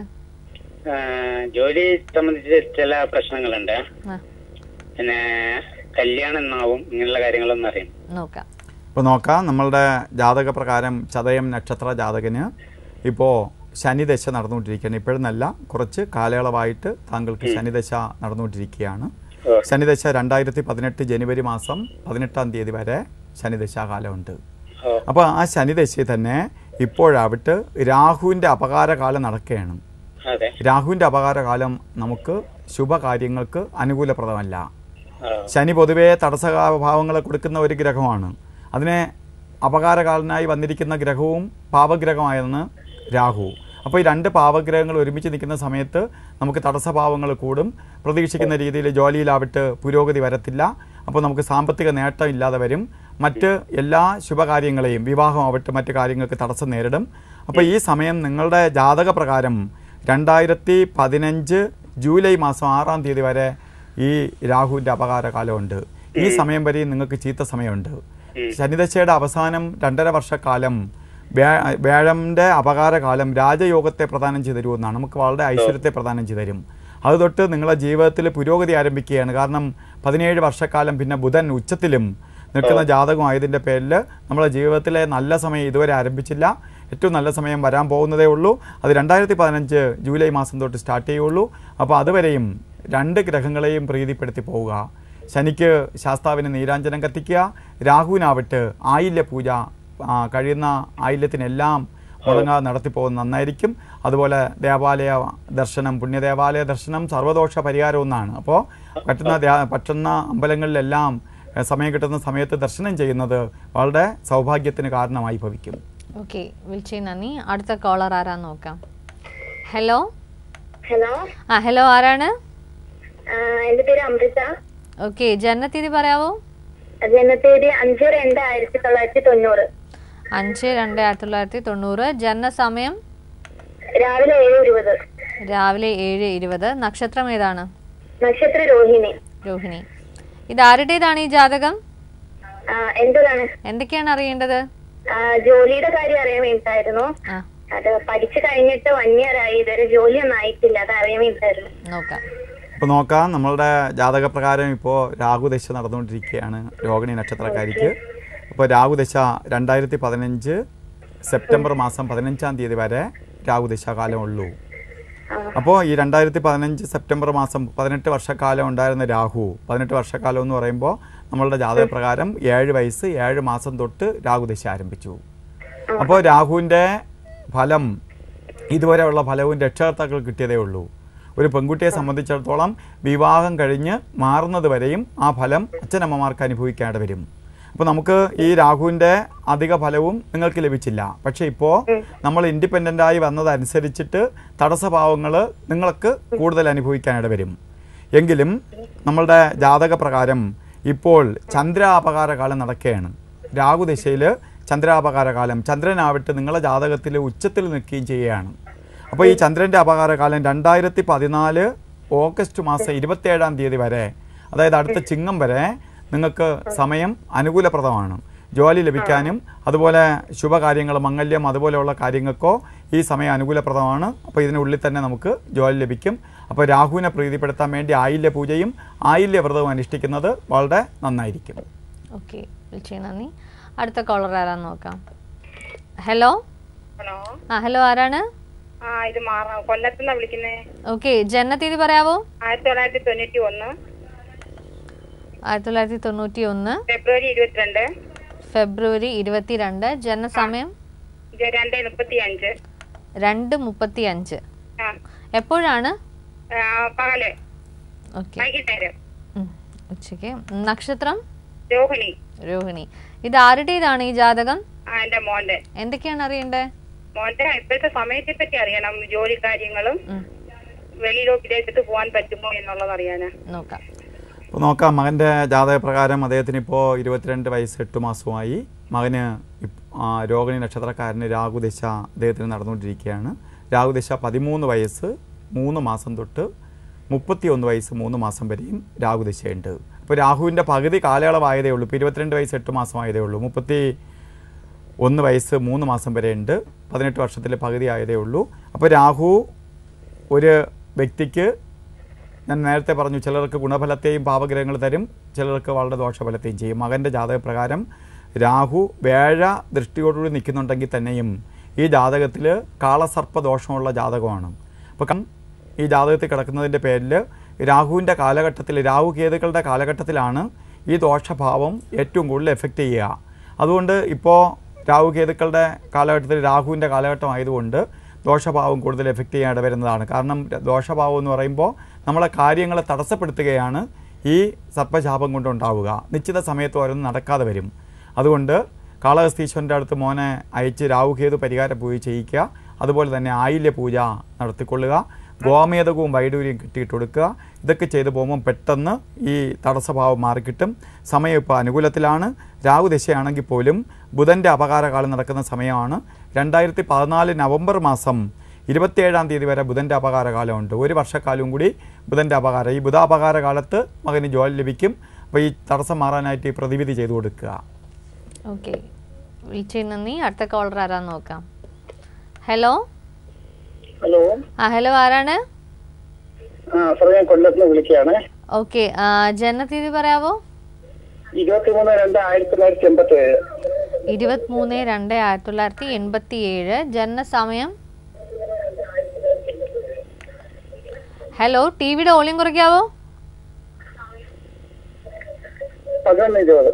ആ, ജോലി സംബന്ധിച്ച് ചില പ്രശ്നങ്ങളുണ്ട് ആ, പിന്നെ കല്യാണം എന്നാവും ഇങ്ങനെയുള്ള കാര്യങ്ങളൊന്നും അറിയാം നോക്കാം ഇപ്പോൾ നോക്കാം നമ്മളുടെ ജാതക പ്രകാരം ചതയം നക്ഷത്ര ജാതകന് ഇപ്പോൾ ശനിദശ നടന്നുകൊണ്ടിരിക്കുകയാണ് ഇപ്പോഴെന്നല്ല കുറച്ച് കാലയളവായിട്ട് താങ്കൾക്ക് ശനിദശ നടന്നുകൊണ്ടിരിക്കുകയാണ് ഓ. ശനിദശ രണ്ടായിരത്തി പതിനെട്ട് ജനുവരി മാസം പതിനെട്ടാം തീയതി വരെ ശനിദശാകാലമുണ്ട് ഓ അപ്പോൾ ആ ശനിദശയിൽ തന്നെ ഇപ്പോഴാവിട്ട് രാഹുവിൻ്റെ അപകാരകാലം നടക്കുകയാണ് അതെ രാഹുവിൻ്റെ അപകാരകാലം നമുക്ക് ശുഭകാര്യങ്ങൾക്ക് അനുകൂലപ്രദമല്ല ആ, ശനി പൊതുവേ തടസ്സഭാവങ്ങളെ കൊടുക്കുന്ന ഒരു ഗ്രഹമാണ് അതിനെ അപകാരകാലനായി വന്നിരിക്കുന്ന ഗ്രഹവും പാപഗ്രഹമായെന്ന് രാഹു അപ്പോൾ ഈ രണ്ട് പാപഗ്രഹങ്ങൾ ഒരുമിച്ച് നിൽക്കുന്ന സമയത്ത് നമുക്ക് തടസ്സഭാവങ്ങൾ കൂടും പ്രതീക്ഷിക്കുന്ന രീതിയിൽ ജോലിയിലാവിട്ട് പുരോഗതി വരത്തില്ല അപ്പോൾ നമുക്ക് സാമ്പത്തിക നേട്ടം ഇല്ലാതെ വരും മറ്റ് എല്ലാ ശുഭകാര്യങ്ങളെയും വിവാഹമാവട്ടെ മറ്റ് കാര്യങ്ങൾക്ക് തടസ്സം നേരിടും അപ്പോൾ ഈ സമയം നിങ്ങളുടെ ജാതക പ്രകാരം രണ്ടായിരത്തി പതിനഞ്ച് ജൂലൈ മാസം ആറാം തീയതി വരെ ഈ രാഹുവിൻ്റെ അപകാരകാലമുണ്ട് ഈ സമയം വരെയും നിങ്ങൾക്ക് ചീത്ത സമയമുണ്ട് ശനിദശയുടെ അവസാനം രണ്ടര വർഷക്കാലം വ്യാ- വ്യാഴന്റെ അപകാരകാലം രാജയോഗത്തെ പ്രദാനം ചെയ്തു തരുമെന്നാണ് നമുക്ക് വളരെ ഐശ്വര്യത്തെ പ്രദാനം ചെയ്തു തരും അത് തൊട്ട് നിങ്ങളെ ജീവിതത്തിൽ പുരോഗതി ആരംഭിക്കുകയാണ് കാരണം പതിനേഴ് വർഷക്കാലം പിന്നെ ബുധൻ ഉച്ചത്തിലും നിൽക്കുന്ന ജാതകമായതിൻ്റെ പേരിൽ നമ്മളെ ജീവിതത്തിലെ നല്ല സമയം ഇതുവരെ ആരംഭിച്ചില്ല ഏറ്റവും നല്ല സമയം വരാൻ പോകുന്നതേ ഉള്ളൂ അത് രണ്ടായിരത്തി പതിനഞ്ച് ജൂലൈ മാസം തൊട്ട് സ്റ്റാർട്ട് ചെയ്യുള്ളൂ അപ്പോൾ അതുവരെയും രണ്ട് ഗ്രഹങ്ങളെയും പ്രീതിപ്പെടുത്തി പോവുക ശനിക്ക് ശാസ്താവിന് നീരാഞ്ജനം കത്തിക്കുക രാഹുവിനാവട്ടെ ആയില്യ പൂജ ആ, കഴിയുന്ന ആയില്യത്തിനെല്ലാം മുടങ്ങാതെ നടത്തിപ്പോകുന്നത് നന്നായിരിക്കും അതുപോലെ ദേവാലയ ദർശനം പുണ്യദേവാലയ ദർശനം സർവദോഷ പരിഹാരം ഒന്നാണ് അപ്പോൾ പറ്റുന്ന ദേവ- പറ്റുന്ന അമ്പലങ്ങളിലെല്ലാം എ, സമയം കിട്ടുന്ന സമയത്ത് ദർശനം ചെയ്യുന്നത് വളരെ സൗഭാഗ്യത്തിന് കാരണമായി ഭവിക്കും ഓക്കെ വിളിച്ചേ നന്ദി അടുത്ത കോളർ ആരാന്ന് നോക്കാം ഹലോ ഹലോ ആ ഹലോ ആരാണ് എന്റെ പേര് അമൃത ഓക്കെ ജനനത്തീയതി പറയാവോ ജനതീയതി അഞ്ച് രണ്ട് ആയിരത്തി തൊള്ളായിരത്തി തൊണ്ണൂറ് അഞ്ച് രണ്ട് ആയിരത്തി തൊള്ളായിരത്തി തൊണ്ണൂറ് ജനനസമയം രാവിലെ ഏഴ് ഇരുപത് രാവിലെ ഏഴ് ഇരുപത് നക്ഷത്രം ഏതാണ് നക്ഷത്ര രോഹിണി രോഹിണി ഇത് ആരുടേതാണ് ഈ ജാതകം ആ, എന്താണ് എന്തൊക്കെയാണ് അറിയേണ്ടത് ആ, ജോലിയുടെ കാര്യം അറിയാൻ വേണ്ടിട്ടായിരുന്നു ആ അത് പഠിച്ചു കഴിഞ്ഞിട്ട് വൺ ഇയർ ആയി ഇതുവരെ ജോലിയൊന്നും ആയിട്ടില്ല അത് അറിയാൻ വേണ്ടിട്ടായിരുന്നു നോക്കാം ഇപ്പോൾ നോക്കാം നമ്മളുടെ ജാതകപ്രകാരം ഇപ്പോൾ രാഹുദശ നടന്നുകൊണ്ടിരിക്കുകയാണ് രോഹിണി നക്ഷത്രക്കാരിക്ക് അപ്പോൾ രാഹുദശ രണ്ടായിരത്തി പതിനഞ്ച് സെപ്റ്റംബർ മാസം പതിനഞ്ചാം തീയതി വരെ രാഹുദശാകാലം ഉള്ളൂ അപ്പോൾ ഈ രണ്ടായിരത്തി പതിനഞ്ച് സെപ്റ്റംബർ മാസം പതിനെട്ട് വർഷക്കാലം ഉണ്ടായിരുന്ന രാഹു പതിനെട്ട് വർഷക്കാലം എന്ന് പറയുമ്പോൾ നമ്മളുടെ ജാതകപ്രകാരം ഏഴ് വയസ്സ് ഏഴ് മാസം തൊട്ട് രാഹുദശ ആരംഭിച്ചു അപ്പോൾ രാഹുവിൻ്റെ ഫലം ഇതുവരെയുള്ള ഫലവും രക്ഷകർത്താക്കൾ കിട്ടിയതേ ഉള്ളൂ ഒരു പെൺകുട്ടിയെ സംബന്ധിച്ചിടത്തോളം വിവാഹം കഴിഞ്ഞ് മാറുന്നത് വരെയും ആ ഫലം അച്ഛനമ്മമാർക്ക് അനുഭവിക്കാതെ വരും അപ്പോൾ നമുക്ക് ഈ രാഹുവിൻ്റെ അധിക ഫലവും നിങ്ങൾക്ക് ലഭിച്ചില്ല പക്ഷേ ഇപ്പോൾ നമ്മൾ ഇൻഡിപെൻഡൻ്റ് ആയി വന്നതനുസരിച്ചിട്ട് തടസ്സഭാവങ്ങൾ നിങ്ങൾക്ക് കൂടുതൽ അനുഭവിക്കാനിട വരും എങ്കിലും നമ്മളുടെ ജാതക പ്രകാരം ഇപ്പോൾ ചന്ദ്രാപകാരകാലം നടക്കുകയാണ് രാഹുദശയിൽ ചന്ദ്രാപകാരകാലം ചന്ദ്രനാവട്ടെ നിങ്ങളുടെ ജാതകത്തിൽ ഉച്ചത്തിൽ നിൽക്കുകയും ചെയ്യുകയാണ് അപ്പോൾ ഈ ചന്ദ്രൻ്റെ അപകാരകാലം രണ്ടായിരത്തി പതിനാല് ഓഗസ്റ്റ് മാസം ഇരുപത്തിയേഴാം തീയതി വരെ അതായത് അടുത്ത ചിങ്ങം വരെ നിങ്ങൾക്ക് സമയം അനുകൂലപ്രദമാണ് ജോലി ലഭിക്കാനും അതുപോലെ ശുഭകാര്യങ്ങൾ മംഗല്യം അതുപോലെയുള്ള കാര്യങ്ങൾക്കോ ഈ സമയം അനുകൂലപ്രദമാണ് അപ്പോൾ ഇതിനുള്ളിൽ തന്നെ നമുക്ക് ജോലി ലഭിക്കും അപ്പോൾ രാഹുവിനെ പ്രീതിപ്പെടുത്താൻ വേണ്ടി ആയില്യ പൂജയും ആയില്യ വ്രതവും അനുഷ്ഠിക്കുന്നത് വളരെ നന്നായിരിക്കും ഓക്കെ വിളിച്ചേ നന്ദി അടുത്ത കോളർ ആരാന്ന് നോക്കാം ഹലോ ഹലോ ആ ഹലോ ആരാണ് ആ ഇത് മാറാം കൊല്ലത്തുനിന്നാ വിളിക്കുന്നേ ഓക്കെ ജനനത്തീയതി പറയാവോ ആയിരത്തി തൊള്ളായിരത്തി തൊണ്ണൂറ്റി ഒന്ന് ആയിരത്തി തൊള്ളായിരത്തി തൊണ്ണൂറ്റി ഒന്ന് ഫെബ്രുവരി ഇരുപത്തിരണ്ട് ഫെബ്രുവരി ഇരുപത്തിരണ്ട് ജനനസമയം ഇത് രണ്ട് മുപ്പത്തി അഞ്ച് രണ്ട് മുപ്പത്തി അഞ്ച് ആ എപ്പോഴാണ് ആ, പകല് ഓക്കെ വൈകിട്ടേരം ഉച്ചയ്ക്ക് നക്ഷത്രം രോഹിണി രോഹിണി ഇത് ആരുടേതാണ് ഈ ജാതകം ആ എന്റെ മോന്റെ എന്തൊക്കെയാണ് അറിയണ്ടേ മോന്റെ ഇപ്പോഴത്തെ സമയത്തെ പറ്റി അറിയണം ജോലി കാര്യങ്ങളും ഉം, വെളിയിലോ വിദേശത്ത് പോകാൻ പറ്റുമോ എന്നുള്ളത് അറിയാനാ നോക്കാം അപ്പോൾ നോക്കാം മകൻ്റെ ജാതകപ്രകാരം അദ്ദേഹത്തിന് ഇപ്പോൾ ഇരുപത്തിരണ്ട് വയസ്സ് എട്ട് മാസമായി മകന് ഇപ്- ആ, രോഹിണി നക്ഷത്രക്കാരന് രാഹുദശ അദ്ദേഹത്തിന് നടന്നുകൊണ്ടിരിക്കുകയാണ് രാഹുദശ പതിമൂന്ന് വയസ്സ് മൂന്ന് മാസം തൊട്ട് മുപ്പത്തി ഒന്ന് വയസ്സ് മൂന്ന് മാസം വരെയും രാഹുദശയുണ്ട് അപ്പോൾ രാഹുവിൻ്റെ പകുതി കാലയളവായതേ ഉള്ളൂ ഇപ്പോൾ ഇരുപത്തിരണ്ട് വയസ്സ് എട്ട് മാസമായതേ ഉള്ളൂ മുപ്പത്തി ഒന്ന് വയസ്സ് മൂന്ന് മാസം വരെ ഉണ്ട് പതിനെട്ട് വർഷത്തിലെ പകുതി ആയതേ ഉള്ളൂ അപ്പോൾ രാഹു ഒരു വ്യക്തിക്ക് ഞാൻ നേരത്തെ പറഞ്ഞു ചിലർക്ക് ഗുണഫലത്തെയും പാപഗ്രഹങ്ങൾ തരും ചിലർക്ക് വളരെ ദോഷഫലത്തെയും ചെയ്യും മകൻ്റെ ജാതകപ്രകാരം രാഹു വേഴ ദൃഷ്ടിയോടുകൂടി നിൽക്കുന്നുണ്ടെങ്കിൽ തന്നെയും ഈ ജാതകത്തിൽ കാളസർപ്പ ദോഷമുള്ള ജാതകമാണ് അപ്പോൾ കം- ഈ ജാതകത്തിൽ കിടക്കുന്നതിൻ്റെ പേരിൽ രാഹുവിൻ്റെ കാലഘട്ടത്തിൽ രാഹു കേതുക്കളുടെ കാലഘട്ടത്തിലാണ് ഈ ദോഷഭാവം ഏറ്റവും കൂടുതൽ എഫക്റ്റ് ചെയ്യുക അതുകൊണ്ട് ഇപ്പോൾ രാഹു കേതുക്കളുടെ കാലഘട്ടത്തിൽ രാഹുവിൻ്റെ കാലഘട്ടം ആയതുകൊണ്ട് ദോഷഭാവം കൂടുതൽ എഫക്റ്റ് ചെയ്യാൻ ഇടവരുന്നതാണ് കാരണം ദോഷഭാവം എന്ന് പറയുമ്പോൾ നമ്മളെ കാര്യങ്ങളെ തടസ്സപ്പെടുത്തുകയാണ് ഈ സർപ്പശാപം കൊണ്ടുണ്ടാവുക നിശ്ചിത സമയത്ത് ഓരോന്നും നടക്കാതെ വരും അതുകൊണ്ട് കാളഹസ്തീശ്വരൻ്റെ അടുത്ത് മോനെ അയച്ച് രാഹുകേതു പരിഹാര പൂജ ചെയ്യിക്കുക അതുപോലെ തന്നെ ആയില്യ പൂജ നടത്തിക്കൊള്ളുക ഗോമേതകവും വൈഡൂര്യവും കിട്ടിയിട്ട് കൊടുക്കുക ഇതൊക്കെ ചെയ്തു പോകുമ്പോൾ പെട്ടെന്ന് ഈ തടസ്സഭാവം മാറിക്കിട്ടും സമയം ഇപ്പോൾ അനുകൂലത്തിലാണ് രാഹുദശയാണെങ്കിൽ പോലും ബുധൻ്റെ അപകാരകാലം നടക്കുന്ന സമയമാണ് രണ്ടായിരത്തി പതിനാല് നവംബർ മാസം ഇരുപത്തിയേഴാം തീയതി വരെ ബുധൻ്റെ അപകാരകാലമുണ്ട് ഒരു വർഷക്കാലവും കൂടി ബുധൻ്റെ അപകാരം ഈ ബുധ അപകാരകാലത്ത് മകന് ജോലി ലഭിക്കും അപ്പോൾ ഈ തടസ്സം മാറാനായിട്ട് ഈ പ്രതിവിധി ചെയ്തു കൊടുക്കുക ഓക്കെ വിളിച്ചതിന് നന്ദി അടുത്ത കോളർ ആരാന്ന് നോക്കാം ഹലോ ഹലോ ആ ഹലോ ആരാണ് ആ സാർ ഞാൻ കൊല്ലത്ത് വിളിക്കുകയാണ് ഓക്കെ ജനനത്തീയതി പറയാവോ ഇരുപത്തിമൂന്ന് രണ്ട് ആയിരത്തി തൊള്ളായിരത്തി എൺപത്തി ഏഴ് ഇരുപത്തിമൂന്ന് രണ്ട് ആയിരത്തി തൊള്ളായിരത്തി എൺപത്തി ഏഴ് ജനനസമയം ഹലോ ടി വിയുടെ ഓളിയം കുറയ്ക്കാവോ പതിനൊന്ന് ഇരുപത്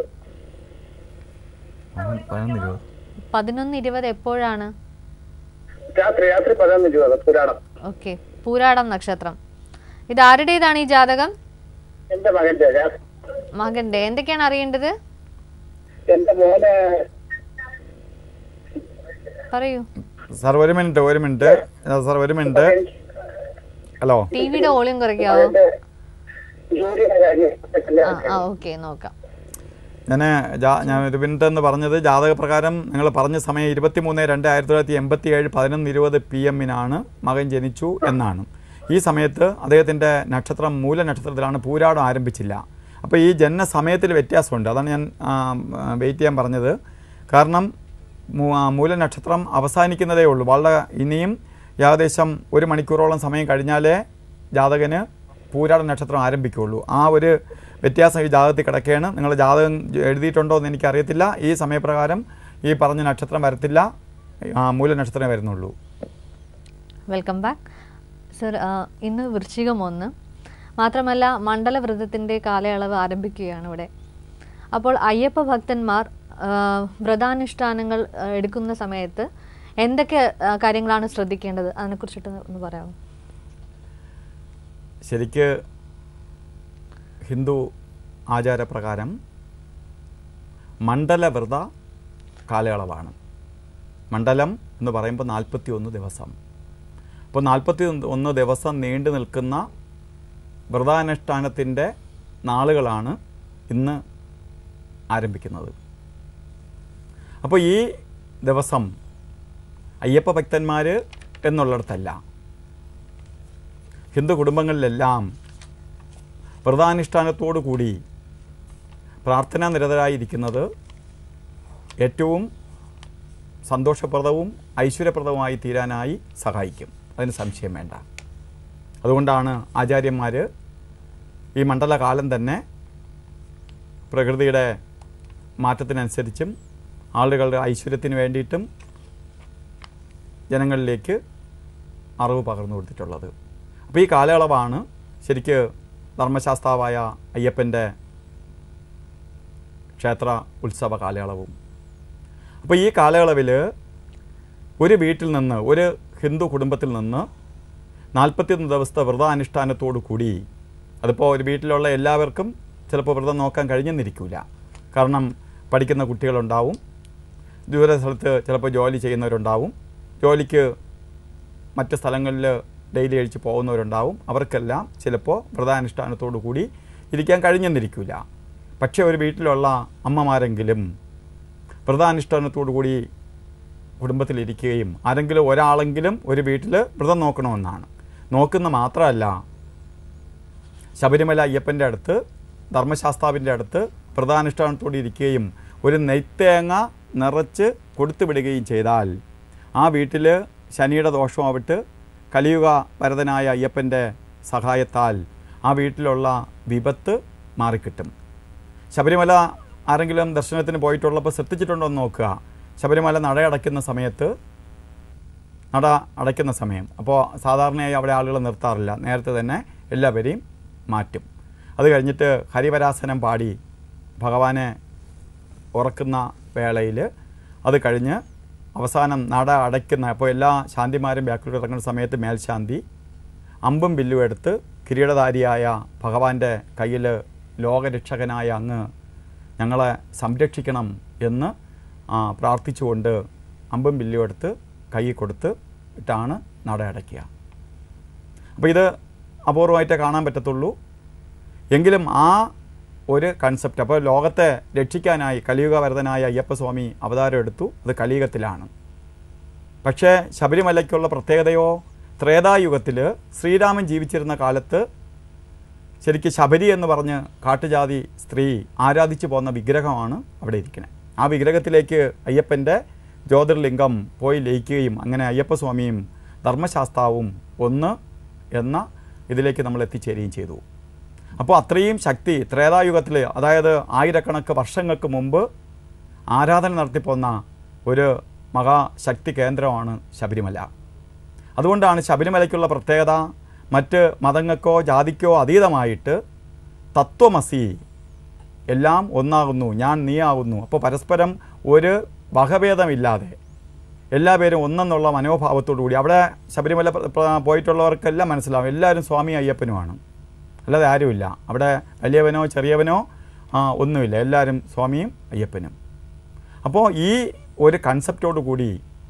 പതിനൊന്ന് ഇരുപത് എപ്പോഴാണ് രാത്രി രാത്രി പതിനൊന്ന് ഇരുപത് പുരാണം ഓക്കെ പൂരാടം നക്ഷത്രം ഇത് ആരുടേതാണ് ഈ ജാതകം എന്റെ മകന്റെ രാ- മകന്റെ എന്തൊക്കെയാണ് അറിയേണ്ടത് എന്റെ മോനെ പറയൂ സാർ ഒരു മിനിറ്റ് ഒരു മിനിറ്റ് സാർ ഒരു മിനിറ്റ് ഹലോ ടി വിയുടെ ഓളിയം കുറയ്ക്കാവോ എന്റെ ജോലിയുടെ കാര്യം ആ ആ ഓക്കെ നോക്കാം ഞാൻ ഞാൻ ഒരു മിനിറ്റ് എന്ന് പറഞ്ഞത് ജാതകപ്രകാരം നിങ്ങൾ പറഞ്ഞ സമയം ഇരുപത്തി മൂന്ന് രണ്ട് ആയിരത്തി തൊള്ളായിരത്തി എൺപത്തി ഏഴ് പതിനൊന്ന് ഇരുപത് പി എമ്മിനാണ് മകൻ ജനിച്ചു എന്നാണ് ഈ സമയത്ത് അദ്ദേഹത്തിൻ്റെ നക്ഷത്രം മൂല നക്ഷത്രത്തിലാണ് പൂരാടം ആരംഭിച്ചില്ല അപ്പോൾ ഈ ജനന സമയത്തിൽ വ്യത്യാസമുണ്ട് അതാണ് ഞാൻ വെയിറ്റ് ചെയ്യാൻ പറഞ്ഞത് കാരണം മൂ- ആ, മൂലനക്ഷത്രം അവസാനിക്കുന്നതേ ഉള്ളൂ വളരെ ഇനിയും ഏകദേശം ഒരു മണിക്കൂറോളം സമയം കഴിഞ്ഞാലേ ജാതകന് പൂരാട നക്ഷത്രം ആരംഭിക്കുകയുള്ളൂ ആ ഒരു വ്യത്യാസം ഈ ജാതകത്തിൽ കിടക്കുകയാണ് നിങ്ങൾ ജാതകം എഴുതിയിട്ടുണ്ടോ എന്ന് എനിക്കറിയത്തില്ല ഈ സമയപ്രകാരം ഈ പറഞ്ഞ നക്ഷത്രം വരത്തില്ല ആ, മൂലനക്ഷത്രമേ വരുന്നുള്ളൂ വെൽക്കം ബാക്ക് സർ ഇന്ന് വൃശ്ചികം ഒന്ന് മാത്രമല്ല മണ്ഡലവ്രതത്തിൻ്റെ കാലയളവ് ആരംഭിക്കുകയാണ് ഇവിടെ അപ്പോൾ അയ്യപ്പ ഭക്തന്മാർ ആ, വ്രതാനുഷ്ഠാനങ്ങൾ ആ, എടുക്കുന്ന സമയത്ത് എന്തൊക്കെ ആ, കാര്യങ്ങളാണ് ശ്രദ്ധിക്കേണ്ടത് അതിനെക്കുറിച്ചിട്ട് ഒന്ന് പറയാമോ ശരിക്ക് ഹിന്ദു ആചാരപ്രകാരം മണ്ഡലവ്രത കാലയളവാണ് മണ്ഡലം എന്ന് പറയുമ്പോൾ നാൽപ്പത്തി ഒന്ന് ദിവസം അപ്പോൾ നാൽപ്പത്തി ഒന്ന് ദിവസം നീണ്ടു നിൽക്കുന്ന വ്രതാനുഷ്ഠാനത്തിൻ്റെ നാളുകളാണ് ഇന്ന് ആരംഭിക്കുന്നത് അപ്പോൾ ഈ ദിവസം അയ്യപ്പ ഭക്തന്മാർ എന്നുള്ളിടത്തല്ല ഹിന്ദു കുടുംബങ്ങളിലെല്ലാം വ്രതാനുഷ്ഠാനത്തോടു കൂടി പ്രാർത്ഥനാ നിരതരായിരിക്കുന്നത് ഏറ്റവും സന്തോഷപ്രദവും ഐശ്വര്യപ്രദവുമായി തീരാനായി സഹായിക്കും അതിന് സംശയം വേണ്ട അതുകൊണ്ടാണ് ആചാര്യന്മാർ ഈ മണ്ഡലകാലം തന്നെ പ്രകൃതിയുടെ മാറ്റത്തിനനുസരിച്ചും ആളുകളുടെ ഐശ്വര്യത്തിന് വേണ്ടിയിട്ടും ജനങ്ങളിലേക്ക് അറിവ് പകർന്നു കൊടുത്തിട്ടുള്ളത് അപ്പോൾ ഈ കാലയളവാണ് ശരിക്ക് ധർമ്മശാസ്താവായ അയ്യപ്പൻ്റെ ക്ഷേത്ര ഉത്സവ കാലയളവും അപ്പോൾ ഈ കാലയളവിൽ ഒരു വീട്ടിൽ നിന്ന് ഒരു ഹിന്ദു കുടുംബത്തിൽ നിന്ന് നാൽപ്പത്തിയൊന്ന് ദിവസത്തെ വ്രതാനുഷ്ഠാനത്തോടു കൂടി അതിപ്പോൾ ഒരു വീട്ടിലുള്ള എല്ലാവർക്കും ചിലപ്പോൾ വ്രതം നോക്കാൻ കഴിഞ്ഞെന്നിരിക്കില്ല കാരണം പഠിക്കുന്ന കുട്ടികളുണ്ടാവും ദൂര സ്ഥലത്ത് ചിലപ്പോൾ ജോലി ചെയ്യുന്നവരുണ്ടാവും ജോലിക്ക് മറ്റ് സ്ഥലങ്ങളിൽ ഡെയിലി കഴിച്ച് പോകുന്നവരുണ്ടാവും അവർക്കെല്ലാം ചിലപ്പോൾ വ്രതാനുഷ്ഠാനത്തോടു കൂടി ഇരിക്കാൻ കഴിഞ്ഞെന്നിരിക്കില്ല പക്ഷേ ഒരു വീട്ടിലുള്ള അമ്മമാരെങ്കിലും വ്രതാനുഷ്ഠാനത്തോടു കൂടി കുടുംബത്തിലിരിക്കുകയും ആരെങ്കിലും ഒരാളെങ്കിലും ഒരു വീട്ടിൽ വ്രതം നോക്കണമെന്നാണ് നോക്കുന്ന മാത്രമല്ല ശബരിമല അയ്യപ്പൻ്റെ അടുത്ത് ധർമ്മശാസ്താവിൻ്റെ അടുത്ത് വ്രതാനുഷ്ഠാനത്തോടെ ഇരിക്കുകയും ഒരു നെയ്ത്തേങ്ങ നിറച്ച് കൊടുത്തു വിടുകയും ചെയ്താൽ ആ വീട്ടിൽ ശനിയുടെ ദോഷമാവിട്ട് കലിയുക വരദനായ അയ്യപ്പൻ്റെ സഹായത്താൽ ആ വീട്ടിലുള്ള വിപത്ത് മാറിക്കിട്ടും ശബരിമല ആരെങ്കിലും ദർശനത്തിന് പോയിട്ടുള്ളപ്പോൾ ശ്രദ്ധിച്ചിട്ടുണ്ടോ എന്ന് നോക്കുക ശബരിമല നട അടയ്ക്കുന്ന സമയത്ത് നട അടയ്ക്കുന്ന സമയം അപ്പോൾ സാധാരണയായി അവിടെ ആളുകൾ നിർത്താറില്ല നേരത്തെ തന്നെ എല്ലാവരെയും മാറ്റും അത് കഴിഞ്ഞിട്ട് ഹരിവരാസനം പാടി ഭഗവാനെ ഉറക്കുന്ന വേളയിൽ അത് കഴിഞ്ഞ് അവസാനം നട അടയ്ക്കുന്ന അപ്പോൾ എല്ലാ ശാന്തിമാരും ബാക്കിൽ ഇറങ്ങുന്ന സമയത്ത് മേൽശാന്തി അമ്പും ബില്ലും എടുത്ത് കിരീടധാരിയായ ഭഗവാന്റെ കയ്യിൽ ലോകരക്ഷകനായ അങ്ങ് ഞങ്ങളെ സംരക്ഷിക്കണം എന്ന് ആ, പ്രാർത്ഥിച്ചുകൊണ്ട് അമ്പും ബില്ലും എടുത്ത് കൈ കൊടുത്ത് ഇട്ടാണ് നട അടയ്ക്കുക അപ്പോൾ ഇത് അപൂർവമായിട്ടേ കാണാൻ പറ്റത്തുള്ളൂ എങ്കിലും ആ ഒരു കൺസെപ്റ്റ് അപ്പോൾ ലോകത്തെ രക്ഷിക്കാനായി കലിയുഗ വരദനായ അയ്യപ്പസ്വാമി അവതാരം എടുത്തു അത് കലിയുഗത്തിലാണ് പക്ഷേ ശബരിമലയ്ക്കുള്ള പ്രത്യേകതയോ ത്രേതായുഗത്തിൽ ശ്രീരാമൻ ജീവിച്ചിരുന്ന കാലത്ത് ശരിക്കും ശബരി എന്ന് പറഞ്ഞ് കാട്ടുജാതി സ്ത്രീ ആരാധിച്ചു പോകുന്ന വിഗ്രഹമാണ് അവിടെ ഇരിക്കുന്നത് ആ വിഗ്രഹത്തിലേക്ക് അയ്യപ്പൻ്റെ ജ്യോതിർലിംഗം പോയി ലയിക്കുകയും അങ്ങനെ അയ്യപ്പസ്വാമിയും ധർമ്മശാസ്താവും ഒന്ന് എന്ന ഇതിലേക്ക് നമ്മൾ എത്തിച്ചേരുകയും ചെയ്തു അപ്പോൾ അത്രയും ശക്തി ത്രേതായുഗത്തിൽ അതായത് ആയിരക്കണക്ക് വർഷങ്ങൾക്ക് മുമ്പ് ആരാധന നടത്തിപ്പോന്ന ഒരു മഹാശക്തി കേന്ദ്രമാണ് ശബരിമല അതുകൊണ്ടാണ് ശബരിമലയ്ക്കുള്ള പ്രത്യേകത മറ്റ് മതങ്ങൾക്കോ ജാതിക്കോ അതീതമായിട്ട് തത്വമസി എല്ലാം ഒന്നാകുന്നു ഞാൻ നീയാകുന്നു അപ്പോൾ പരസ്പരം ഒരു വകഭേദമില്ലാതെ എല്ലാവരും ഒന്നെന്നുള്ള മനോഭാവത്തോടു കൂടി അവിടെ ശബരിമല പ്ര- പ്ര- പോയിട്ടുള്ളവർക്കെല്ലാം മനസ്സിലാവും എല്ലാവരും സ്വാമി അയ്യപ്പനുമാണ് അല്ലാതെ ആരുമില്ല അവിടെ വലിയവനോ ചെറിയവനോ ആ, ഒന്നുമില്ല എല്ലാവരും സ്വാമിയും അയ്യപ്പനും അപ്പോൾ ഈ ഒരു കൺസെപ്റ്റോടു കൂടി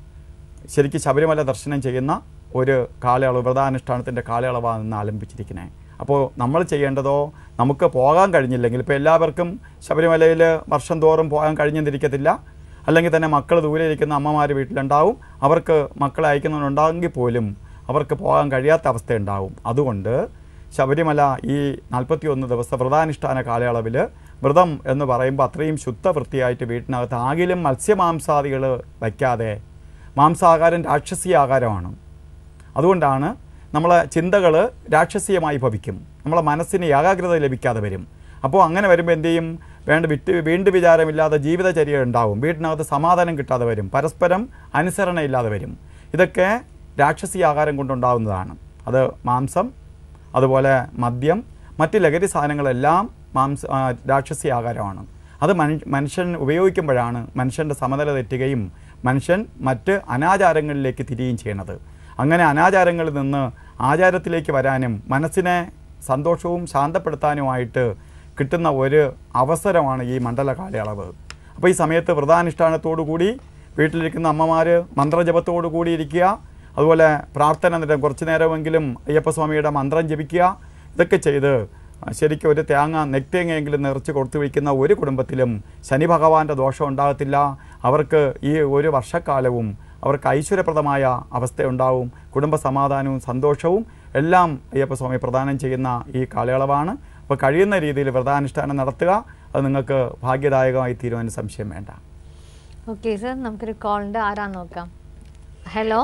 ശരിക്കും ശബരിമല ദർശനം ചെയ്യുന്ന ഒരു കാലയളവ് വ്രതാനുഷ്ഠാനത്തിൻ്റെ കാലയളവാണ് ഇന്ന് ആലംബിച്ചിരിക്കുന്നത് അപ്പോൾ നമ്മൾ ചെയ്യേണ്ടതോ നമുക്ക് പോകാൻ കഴിഞ്ഞില്ലെങ്കിൽ ഇപ്പോൾ എല്ലാവർക്കും ശബരിമലയിൽ വർഷം തോറും പോകാൻ കഴിഞ്ഞെന്നിരിക്കത്തില്ല അല്ലെങ്കിൽ തന്നെ മക്കൾ ദൂരെ ഇരിക്കുന്ന അമ്മമാർ വീട്ടിലുണ്ടാവും അവർക്ക് മക്കളെ അയക്കുന്നുണ്ടാകുമെങ്കിൽ പോലും അവർക്ക് പോകാൻ കഴിയാത്ത അവസ്ഥയുണ്ടാവും അതുകൊണ്ട് ശബരിമല ഈ നാൽപ്പത്തി ഒന്ന് ദിവസത്തെ വ്രതാനുഷ്ഠാന കാലയളവിൽ വ്രതം എന്ന് പറയുമ്പോൾ അത്രയും ശുദ്ധവൃത്തിയായിട്ട് വീട്ടിനകത്ത് ആകിലും മത്സ്യമാംസാദികൾ വയ്ക്കാതെ മാംസാഹാരം രാക്ഷസീയ ആഹാരമാണ് അതുകൊണ്ടാണ് നമ്മളെ ചിന്തകൾ രാക്ഷസീയമായി ഭവിക്കും നമ്മളെ മനസ്സിന് ഏകാഗ്രത ലഭിക്കാതെ വരും അപ്പോൾ അങ്ങനെ വരുമ്പോൾ എന്ത് ചെയ്യും വേണ്ട വിട്ട് വീണ്ടും വിചാരമില്ലാതെ ജീവിതചര്യ ഉണ്ടാവും വീട്ടിനകത്ത് സമാധാനം കിട്ടാതെ വരും പരസ്പരം അനുസരണയില്ലാതെ വരും ഇതൊക്കെ രാക്ഷസീയ ആഹാരം കൊണ്ടുണ്ടാകുന്നതാണ് അത് മാംസം അതുപോലെ മദ്യം മറ്റ് ലഹരി സാധനങ്ങളെല്ലാം മാംസ ആ, രാക്ഷസീയ ആഹാരമാണ് അത് മനു- മനുഷ്യൻ ഉപയോഗിക്കുമ്പോഴാണ് മനുഷ്യൻ്റെ സമനില തെറ്റുകയും മനുഷ്യൻ മറ്റ് അനാചാരങ്ങളിലേക്ക് തിരിയുകയും ചെയ്യണത് അങ്ങനെ അനാചാരങ്ങളിൽ നിന്ന് ആചാരത്തിലേക്ക് വരാനും മനസ്സിനെ സന്തോഷവും ശാന്തപ്പെടുത്താനുമായിട്ട് കിട്ടുന്ന ഒരു അവസരമാണ് ഈ മണ്ഡല കാലയളവ് അപ്പോൾ ഈ സമയത്ത് വ്രതാനുഷ്ഠാനത്തോടു കൂടി വീട്ടിലിരിക്കുന്ന അമ്മമാർ മന്ത്രജപത്തോടു കൂടി ഇരിക്കുക അതുപോലെ പ്രാർത്ഥന നിരം കുറച്ച് നേരമെങ്കിലും അയ്യപ്പസ്വാമിയുടെ മന്ത്രം ജപിക്കുക ഇതൊക്കെ ചെയ്ത് ശരിക്കും ഒരു തേങ്ങ നെക്തേങ്ങയെങ്കിലും നിറച്ച് കൊടുത്തു വയ്ക്കുന്ന ഒരു കുടുംബത്തിലും ശനി ഭഗവാന്റെ ദോഷം ഉണ്ടാകത്തില്ല അവർക്ക് ഈ ഒരു വർഷക്കാലവും അവർക്ക് ഐശ്വര്യപ്രദമായ അവസ്ഥയുണ്ടാവും കുടുംബ സമാധാനവും സന്തോഷവും എല്ലാം അയ്യപ്പസ്വാമി പ്രദാനം ചെയ്യുന്ന ഈ കാലയളവാണ് അപ്പോൾ കഴിയുന്ന രീതിയിൽ വ്രതാനുഷ്ഠാനം നടത്തുക അത് നിങ്ങൾക്ക് ഭാഗ്യദായകമായി തീരുവാൻ സംശയം വേണ്ട ഓക്കെ സർ നമുക്കൊരു കോളുണ്ട് ആരാ നോക്കാം ഹലോ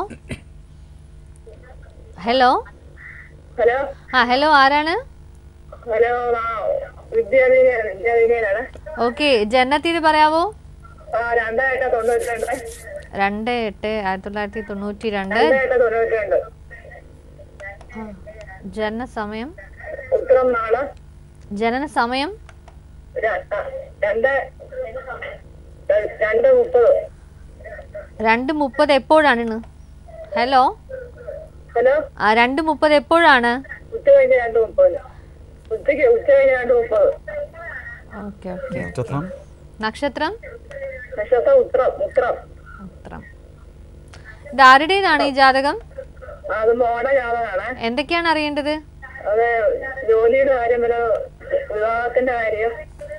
ഹലോ ഹലോ ആ ഹലോ ആരാണ് ഹലോ വിദ്യാധീന വിദ്യാധീനാണ് ഓക്കെ ജനനത്തീയതി പറയാവോ ആ രണ്ടായിരത്തി തൊണ്ണൂറ്റി രണ്ട് രണ്ട് എട്ട് ആയിരത്തി തൊള്ളായിരത്തി തൊണ്ണൂറ്റി രണ്ട് രണ്ടായിരത്തി തൊണ്ണൂറ്റി രണ്ട് ആ, ജനന സമയം ഉത്തരം നാള് ജനന സമയം ര- ആ, രണ്ട് രണ്ട് മുപ്പത് രണ്ട് മുപ്പത് എപ്പോഴാണ് ഹലോ ഹലോ ആ രണ്ട് മുപ്പത് എപ്പോഴാണ് ഉച്ച കഴിഞ്ഞ് രണ്ട് മുപ്പത് ഉച്ചയ്ക്ക് ഉച്ച കഴിഞ്ഞ് രണ്ട് മുപ്പത് ഓക്കെ ഓക്കെ നക്ഷത്രം നക്ഷത്രം നക്ഷത്രം ഉത്രം ഉത്രം ഉത്രം ഇത് ആരുടേതാണ് ഈ ജാതകം അത് മോടെ ജാതകമാണ് എന്തൊക്കെയാണ് അറിയേണ്ടത് അത് ജോലിയുടെ കാര്യം പിന്നെ വിവാഹത്തിന്റെ കാര്യം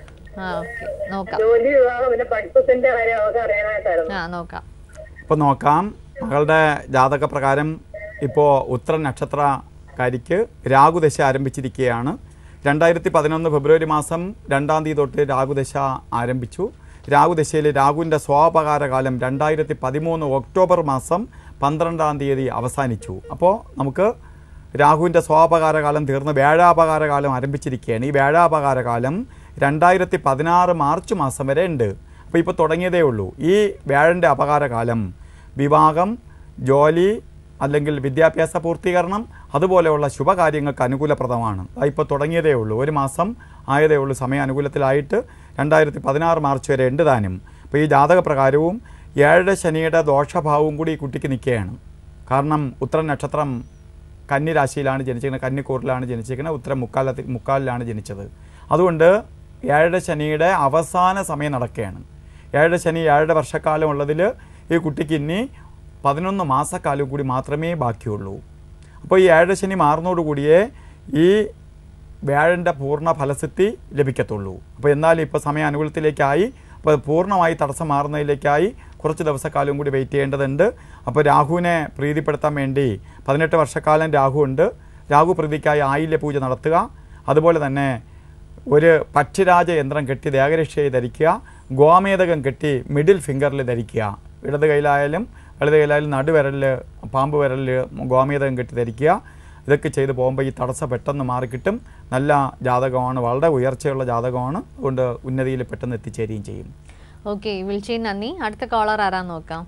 ആ ഓക്കെ നോക്കാം ജോലി വിവാഹം പിന്നെ പഠിപ്പത്തിന്റെ കാര്യം ഒക്കെ അറിയാനായിട്ടായിരുന്നു ആ നോക്കാം ഇപ്പോൾ നോക്കാം മകളുടെ ജാതകപ്രകാരം ഇപ്പോൾ ഉത്തര നക്ഷത്രക്കാരിക്ക് രാഹുദശ ആരംഭിച്ചിരിക്കുകയാണ് രണ്ടായിരത്തി പതിനൊന്ന് ഫെബ്രുവരി മാസം രണ്ടാം തീയതി തൊട്ട് രാഹുദശ ആരംഭിച്ചു രാഹുദശയിൽ രാഹുവിൻ്റെ സ്വാപകാരകാലം രണ്ടായിരത്തി പതിമൂന്ന് ഒക്ടോബർ മാസം പന്ത്രണ്ടാം തീയതി അവസാനിച്ചു അപ്പോൾ നമുക്ക് രാഹുവിൻ്റെ സ്വാപകാരകാലം തീർന്ന് വ്യാഴാപകാരകാലം ആരംഭിച്ചിരിക്കുകയാണ് ഈ വ്യാഴാപകാരകാലം രണ്ടായിരത്തി പതിനാറ് മാർച്ച് മാസം വരെ ഉണ്ട് അപ്പോൾ ഇപ്പോൾ തുടങ്ങിയതേ ഉള്ളൂ ഈ വ്യാഴൻ്റെ അപകാരകാലം വിവാഹം ജോലി അല്ലെങ്കിൽ വിദ്യാഭ്യാസ പൂർത്തീകരണം അതുപോലെയുള്ള ശുഭകാര്യങ്ങൾക്ക് അനുകൂലപ്രദമാണ് അത് ഇപ്പോൾ തുടങ്ങിയതേ ഉള്ളൂ ഒരു മാസം ആയതേ ഉള്ളൂ സമയം അനുകൂലത്തിലായിട്ട് രണ്ടായിരത്തി പതിനാറ് മാർച്ച് വരെ ഉണ്ട് താനും അപ്പോൾ ഈ ജാതകപ്രകാരവും ഏഴര ശനിയുടെ ദോഷഭാവവും കൂടി ഈ കുട്ടിക്ക് നിൽക്കുകയാണ് കാരണം ഉത്തര നക്ഷത്രം കന്നി രാശിയിലാണ് ജനിച്ചിരിക്കുന്നത് കന്നിക്കൂറിലാണ് ജനിച്ചിരിക്കുന്നത് ഉത്തരം മുക്കാലത്തിൽ മുക്കാലിലാണ് ജനിച്ചത് അതുകൊണ്ട് ഏഴര ശനിയുടെ അവസാന സമയം നടക്കുകയാണ് ഏഴര ശനി ഏഴര വർഷക്കാലം ഉള്ളതിൽ ഈ കുട്ടിക്ക് ഇനി പതിനൊന്ന് മാസക്കാലം കൂടി മാത്രമേ ബാക്കിയുള്ളൂ അപ്പോൾ ഈ ഏഴര ശനി മാറുന്നതോടുകൂടിയേ ഈ വ്യാഴൻ്റെ പൂർണ്ണ ഫലസിദ്ധി ലഭിക്കത്തുള്ളൂ അപ്പോൾ എന്നാൽ ഇപ്പോൾ സമയ അനുകൂലത്തിലേക്കായി അപ്പോൾ പൂർണ്ണമായി തടസ്സം മാറുന്നതിലേക്കായി കുറച്ച് ദിവസക്കാലം കൂടി വെയിറ്റ് ചെയ്യേണ്ടതുണ്ട് അപ്പോൾ രാഹുവിനെ പ്രീതിപ്പെടുത്താൻ വേണ്ടി പതിനെട്ട് വർഷക്കാലം രാഹു ഉണ്ട് രാഹു പ്രീതിക്കായി ആയില്യ പൂജ നടത്തുക അതുപോലെ തന്നെ ഒരു പക്ഷിരാജ യന്ത്രം കെട്ടി ദേഹരക്ഷയെ ധരിക്കുക ഗോമേതകം കെട്ടി മിഡിൽ ഫിംഗറിൽ ധരിക്കുക ഇടത് കയ്യിലായാലും വലത് കയ്യിലായാലും നടുവിരലിൽ പാമ്പ് വിരലിൽ ഗോമേതകം കെട്ടി ധരിക്കുക ഇതൊക്കെ ചെയ്ത് പോകുമ്പോൾ ഈ തടസ്സം പെട്ടെന്ന് മാറിക്കിട്ടും നല്ല ജാതകമാണ് വളരെ ഉയർച്ചയുള്ള ജാതകമാണ് അതുകൊണ്ട് ഉന്നതിയിൽ പെട്ടെന്ന് എത്തിച്ചേരുകയും ചെയ്യും ഓക്കെ വിളിച്ചതിന് നന്ദി അടുത്ത കോളർ ആരാ നോക്കാം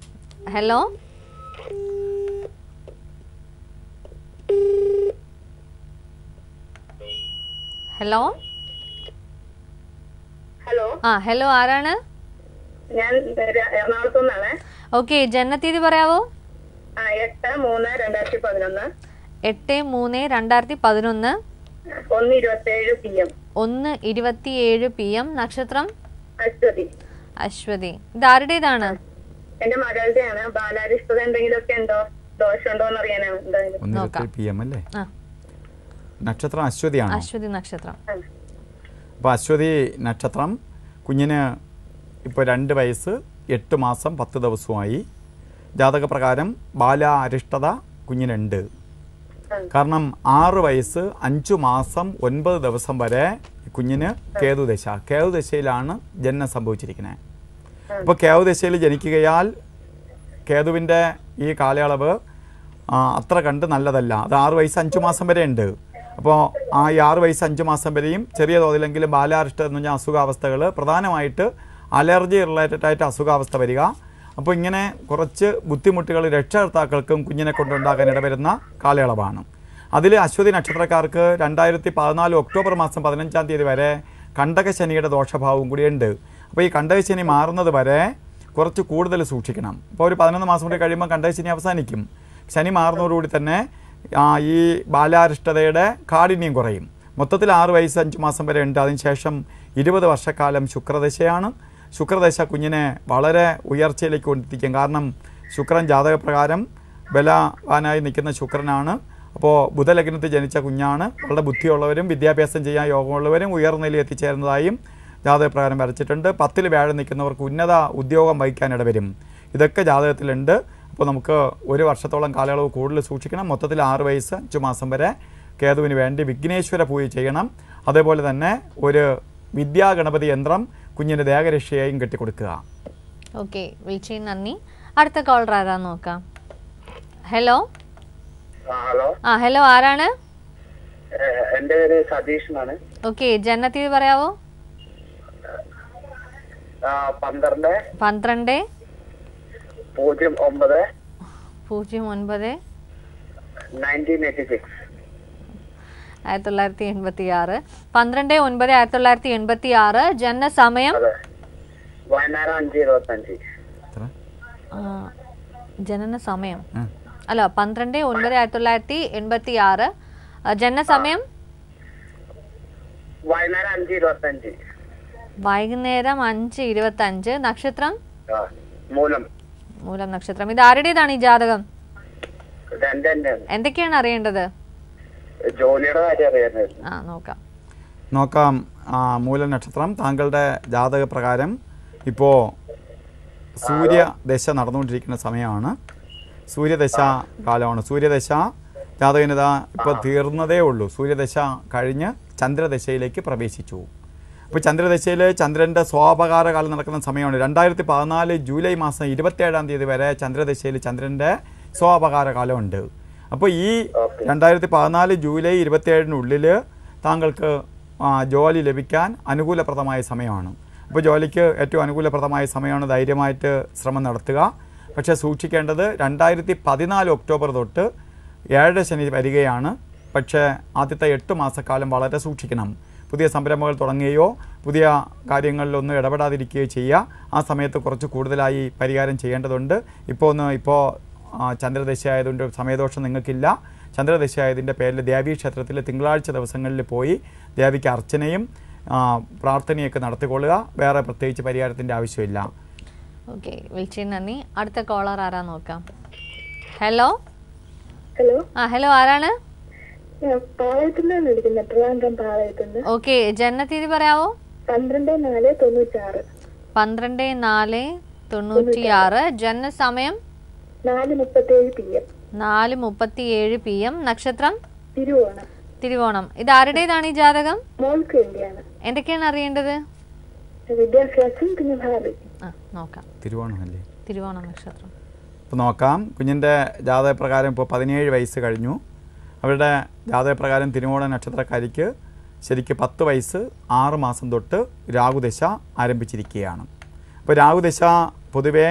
ഹലോ ഹലോ ഹലോ ആ ഹലോ ആരാണ് ഞാൻ ര- എറണാകുളത്തു നിന്നാണ് ഓക്കെ ജനനത്തീയതി പറയാവോ ആ എട്ട് മൂന്ന് രണ്ടായിരത്തി പതിനൊന്ന് എട്ട് മൂന്ന് രണ്ടായിരത്തി പതിനൊന്ന് ഒന്ന് ഇരുപത്തി ഏഴ് പി എം ഒന്ന് ഇരുപത്തിയേഴ് പി എം നക്ഷത്രം അശ്വതി അശ്വതി ഇത് ആരുടേതാണ് എന്റെ മകളുടെയാണ് ബാലാരിഷ്ടത എന്തെങ്കിലുമൊക്കെ ഉണ്ടോ ദോഷമുണ്ടോ എന്ന് അറിയാനാണ് എന്തായാലും ഒന്ന് നോക്കാം. ഇരുപത്തി പി എം അല്ലേ ആ നക്ഷത്രം അശ്വതിയാണോ അശ്വതി നക്ഷത്രം അപ്പോൾ അശ്വതി നക്ഷത്രം കുഞ്ഞിന് ഇപ്പോൾ രണ്ട് വയസ്സ് എട്ട് മാസം പത്ത് ദിവസമായി ജാതകപ്രകാരം ബാല അരിഷ്ടത കുഞ്ഞിനുണ്ട് കാരണം ആറ് വയസ്സ് അഞ്ചു മാസം ഒൻപത് ദിവസം വരെ കുഞ്ഞിന് കേതുദശ കേതുദശയിലാണ് ജനനം സംഭവിച്ചിരിക്കുന്നത് അപ്പോൾ കേതുദശയിൽ ജനിക്കുകയാൽ കേതുവിൻ്റെ ഈ കാലയളവ് ആ, അത്ര കണ്ട് നല്ലതല്ല അത് ആറ് വയസ്സ് അഞ്ച് മാസം വരെ ഉണ്ട് അപ്പോൾ ആ ഈ ആറ് വയസ്സ് അഞ്ച് മാസം വരെയും ചെറിയ തോതിലെങ്കിലും ബാലാരിഷ്ട എന്ന് പറഞ്ഞാൽ അസുഖാവസ്ഥകൾ പ്രധാനമായിട്ട് അലർജി റിലേറ്റഡ് ആയിട്ട് അസുഖാവസ്ഥ വരിക അപ്പോൾ ഇങ്ങനെ കുറച്ച് ബുദ്ധിമുട്ടുകൾ രക്ഷകർത്താക്കൾക്കും കുഞ്ഞിനെ കൊണ്ടുണ്ടാക്കാൻ ഇടവരുന്ന കാലയളവാണ് അതിൽ അശ്വതി നക്ഷത്രക്കാർക്ക് രണ്ടായിരത്തി പതിനാല് ഒക്ടോബർ മാസം പതിനഞ്ചാം തീയതി വരെ കണ്ടകശനിയുടെ ദോഷഭാവവും കൂടിയുണ്ട് അപ്പോൾ ഈ കണ്ടകശനി മാറുന്നത് വരെ കുറച്ച് കൂടുതൽ സൂക്ഷിക്കണം ഇപ്പോൾ ഒരു പതിനൊന്ന് മാസം കൂടി കഴിയുമ്പോൾ കണ്ടകശനി അവസാനിക്കും ശനി മാറുന്നതോടുകൂടി തന്നെ ആ, ഈ ബാലാരിഷ്ടതയുടെ കാഠിന്യം കുറയും മൊത്തത്തിൽ ആറ് വയസ്സ് അഞ്ച് മാസം വരെ ഉണ്ട് അതിനുശേഷം ഇരുപത് വർഷക്കാലം ശുക്രദശയാണ് ശുക്രദശ കുഞ്ഞിനെ വളരെ ഉയർച്ചയിലേക്ക് കൊണ്ടെത്തിക്കും കാരണം ശുക്രൻ ജാതകപ്രകാരം ബലവാനായി നിൽക്കുന്ന ശുക്രനാണ് അപ്പോൾ ബുധലഗ്നത്തിൽ ജനിച്ച കുഞ്ഞാണ് വളരെ ബുദ്ധിയുള്ളവരും വിദ്യാഭ്യാസം ചെയ്യാൻ യോഗമുള്ളവരും ഉയർന്ന നിലയിൽ എത്തിച്ചേരുന്നതായും ജാതകപ്രകാരം വരച്ചിട്ടുണ്ട് പത്തിൽ വ്യാഴം നിൽക്കുന്നവർക്ക് ഉന്നത ഉദ്യോഗം വഹിക്കാൻ ഇടവരും ഇതൊക്കെ ജാതകത്തിലുണ്ട് അപ്പോൾ നമുക്ക് ഒരു വർഷത്തോളം കാലയളവ് കൂടുതൽ സൂക്ഷിക്കണം മൊത്തത്തിൽ ആറ് വയസ്സ് അഞ്ച് മാസം വരെ കേതുവിന് വേണ്ടി വിഘ്നേശ്വര പൂജ ചെയ്യണം അതേപോലെ തന്നെ ഒരു വിദ്യാഗണപതി യന്ത്രം കുഞ്ഞിൻ്റെ ദേഹരക്ഷയായും കെട്ടിക്കൊടുക്കുക ഓക്കെ വിളിച്ചതിന് നന്ദി അടുത്ത കോളർ ആരാന്ന് നോക്കാം ഹലോ ഹലോ ആ ഹലോ ആരാണ് എന്റെ പേര് സതീഷ് എന്നാണ് ഓക്കെ ജനനത്തീയതി പറയാവോ പന്ത്രണ്ട് പന്ത്രണ്ട് പൂജ്യം ഒമ്പത് പൂജ്യം ഒൻപത് നയൻറ്റീൻ എയ്റ്റി സിക്സ് ആയിരത്തി തൊള്ളായിരത്തി എൺപത്തി ആറ് പന്ത്രണ്ട് ഒൻപത് ആയിരത്തി തൊള്ളായിരത്തി എൺപത്തി ആറ് ജനനസമയം അതെ വൈകുന്നേരം അഞ്ച് ഇരുപത്തഞ്ച് എത്ര ആ, ജനന സമയം ആ. അല്ല പന്ത്രണ്ട് ഒൻപത് ആയിരത്തി തൊള്ളായിരത്തി എൺപത്തി ആറ് ആ, ജനനസമയം വൈകുന്നേരം അഞ്ച് ഇരുപത്തഞ്ച് വൈകുന്നേരം അഞ്ച് ഇരുപത്തി അഞ്ച് നക്ഷത്രം ആ മൂലം മൂലം നക്ഷത്രം ഇത് ആരുടേതാണ് ഈ ജാതകം രണ്ട് എന്റെ എന്തൊക്കെയാണ് അറിയേണ്ടത് ജോലിയുടെ കാര്യം അറിയാനായിരുന്നു ആ നോക്കാം നോക്കാം ആ, മൂല നക്ഷത്രം താങ്കളുടെ ജാതക പ്രകാരം ഇപ്പോൾ സൂര്യദശ നടന്നുകൊണ്ടിരിക്കുന്ന സമയമാണ് സൂര്യദശ കാലമാണ് സൂര്യദശ ജാതകനിത ഇപ്പോൾ തീർന്നതേ ഉള്ളൂ സൂര്യദശ കഴിഞ്ഞ് ചന്ദ്രദശയിലേക്ക് പ്രവേശിച്ചു അപ്പോൾ ചന്ദ്രദശയിൽ ചന്ദ്രൻ്റെ സ്വാപകാര കാലം നടക്കുന്ന സമയമാണ് രണ്ടായിരത്തി പതിനാല് ജൂലൈ മാസം ഇരുപത്തേഴാം തീയതി വരെ ചന്ദ്രദശയിൽ ചന്ദ്രൻ്റെ സ്വാപകാര കാലമുണ്ട് അപ്പോൾ ഈ രണ്ടായിരത്തി പതിനാല് ജൂലൈ ഇരുപത്തിയേഴിനുള്ളിൽ താങ്കൾക്ക് ആ, ജോലി ലഭിക്കാൻ അനുകൂലപ്രദമായ സമയമാണ് അപ്പോൾ ജോലിക്ക് ഏറ്റവും അനുകൂലപ്രദമായ സമയമാണ് ധൈര്യമായിട്ട് ശ്രമം നടത്തുക പക്ഷേ സൂക്ഷിക്കേണ്ടത് രണ്ടായിരത്തി പതിനാല് ഒക്ടോബർ തൊട്ട് ഏഴര ശനി വരികയാണ് പക്ഷേ ആദ്യത്തെ എട്ട് മാസക്കാലം വളരെ സൂക്ഷിക്കണം പുതിയ സംരംഭങ്ങൾ തുടങ്ങുകയോ പുതിയ കാര്യങ്ങളിലൊന്നും ഇടപെടാതിരിക്കുകയോ ചെയ്യുക ആ സമയത്ത് കുറച്ച് കൂടുതലായി പരിഹാരം ചെയ്യേണ്ടതുണ്ട് ഇപ്പോൾ ഒന്ന് ഇപ്പോൾ ആ, ചന്ദ്രദശ ആയതുകൊണ്ട് സമയദോഷം നിങ്ങൾക്കില്ല ചന്ദ്രദശ ആയതിൻ്റെ പേരിൽ ദേവീ ക്ഷേത്രത്തിൽ തിങ്കളാഴ്ച ദിവസങ്ങളിൽ പോയി ദേവിക്ക് അർച്ചനയും ആ, പ്രാർത്ഥനയൊക്കെ നടത്തിക്കൊള്ളുക വേറെ പ്രത്യേകിച്ച് പരിഹാരത്തിൻ്റെ ആവശ്യമില്ല ഓക്കെ വിളിച്ചതിന് നന്ദി അടുത്ത കോളർ ആരാ നോക്കാം ഹലോ ഹലോ ആ ഹലോ ആരാണ് ഞാൻ പാളയത്തുനിന്നാണ് വിളിക്കുന്നത് ട്രിവാൻഡ്രം പാളയത്തുനിന്ന് ഓക്കെ ജനനത്തീയതി പറയാവോ പന്ത്രണ്ട് നാല് തൊണ്ണൂറ്റാറ് പന്ത്രണ്ട് നാല് തൊണ്ണൂറ്റിയാറ് ജനനസമയം നാല് മുപ്പത്തേഴ് പി എം നാല് മുപ്പത്തി ഏഴ് പി എം നക്ഷത്രം തിരുവോണം തിരുവോണം ഇത് ആരുടേതാണ് ഈ ജാതകം മോൾക്ക് വേണ്ടിയാണ് എന്തൊക്കെയാണ് അറിയേണ്ടത് വിദ്യാഭ്യാസം പിന്നെ ഭാവി ആ നോക്കാം തിരുവോണമല്ലേ തിരുവോണം നക്ഷത്രം ഇപ്പോൾ നോക്കാം കുഞ്ഞിൻ്റെ ജാതകപ്രകാരം ഇപ്പോൾ പതിനേഴ് വയസ്സ് കഴിഞ്ഞു അവരുടെ ജാതകപ്രകാരം തിരുവോണ നക്ഷത്രക്കാരിക്ക് ശരിക്ക് പത്ത് വയസ്സ് ആറ് മാസം തൊട്ട് രാഹുദശ ആരംഭിച്ചിരിക്കുകയാണ് അപ്പോൾ രാഹുദശ പൊതുവേ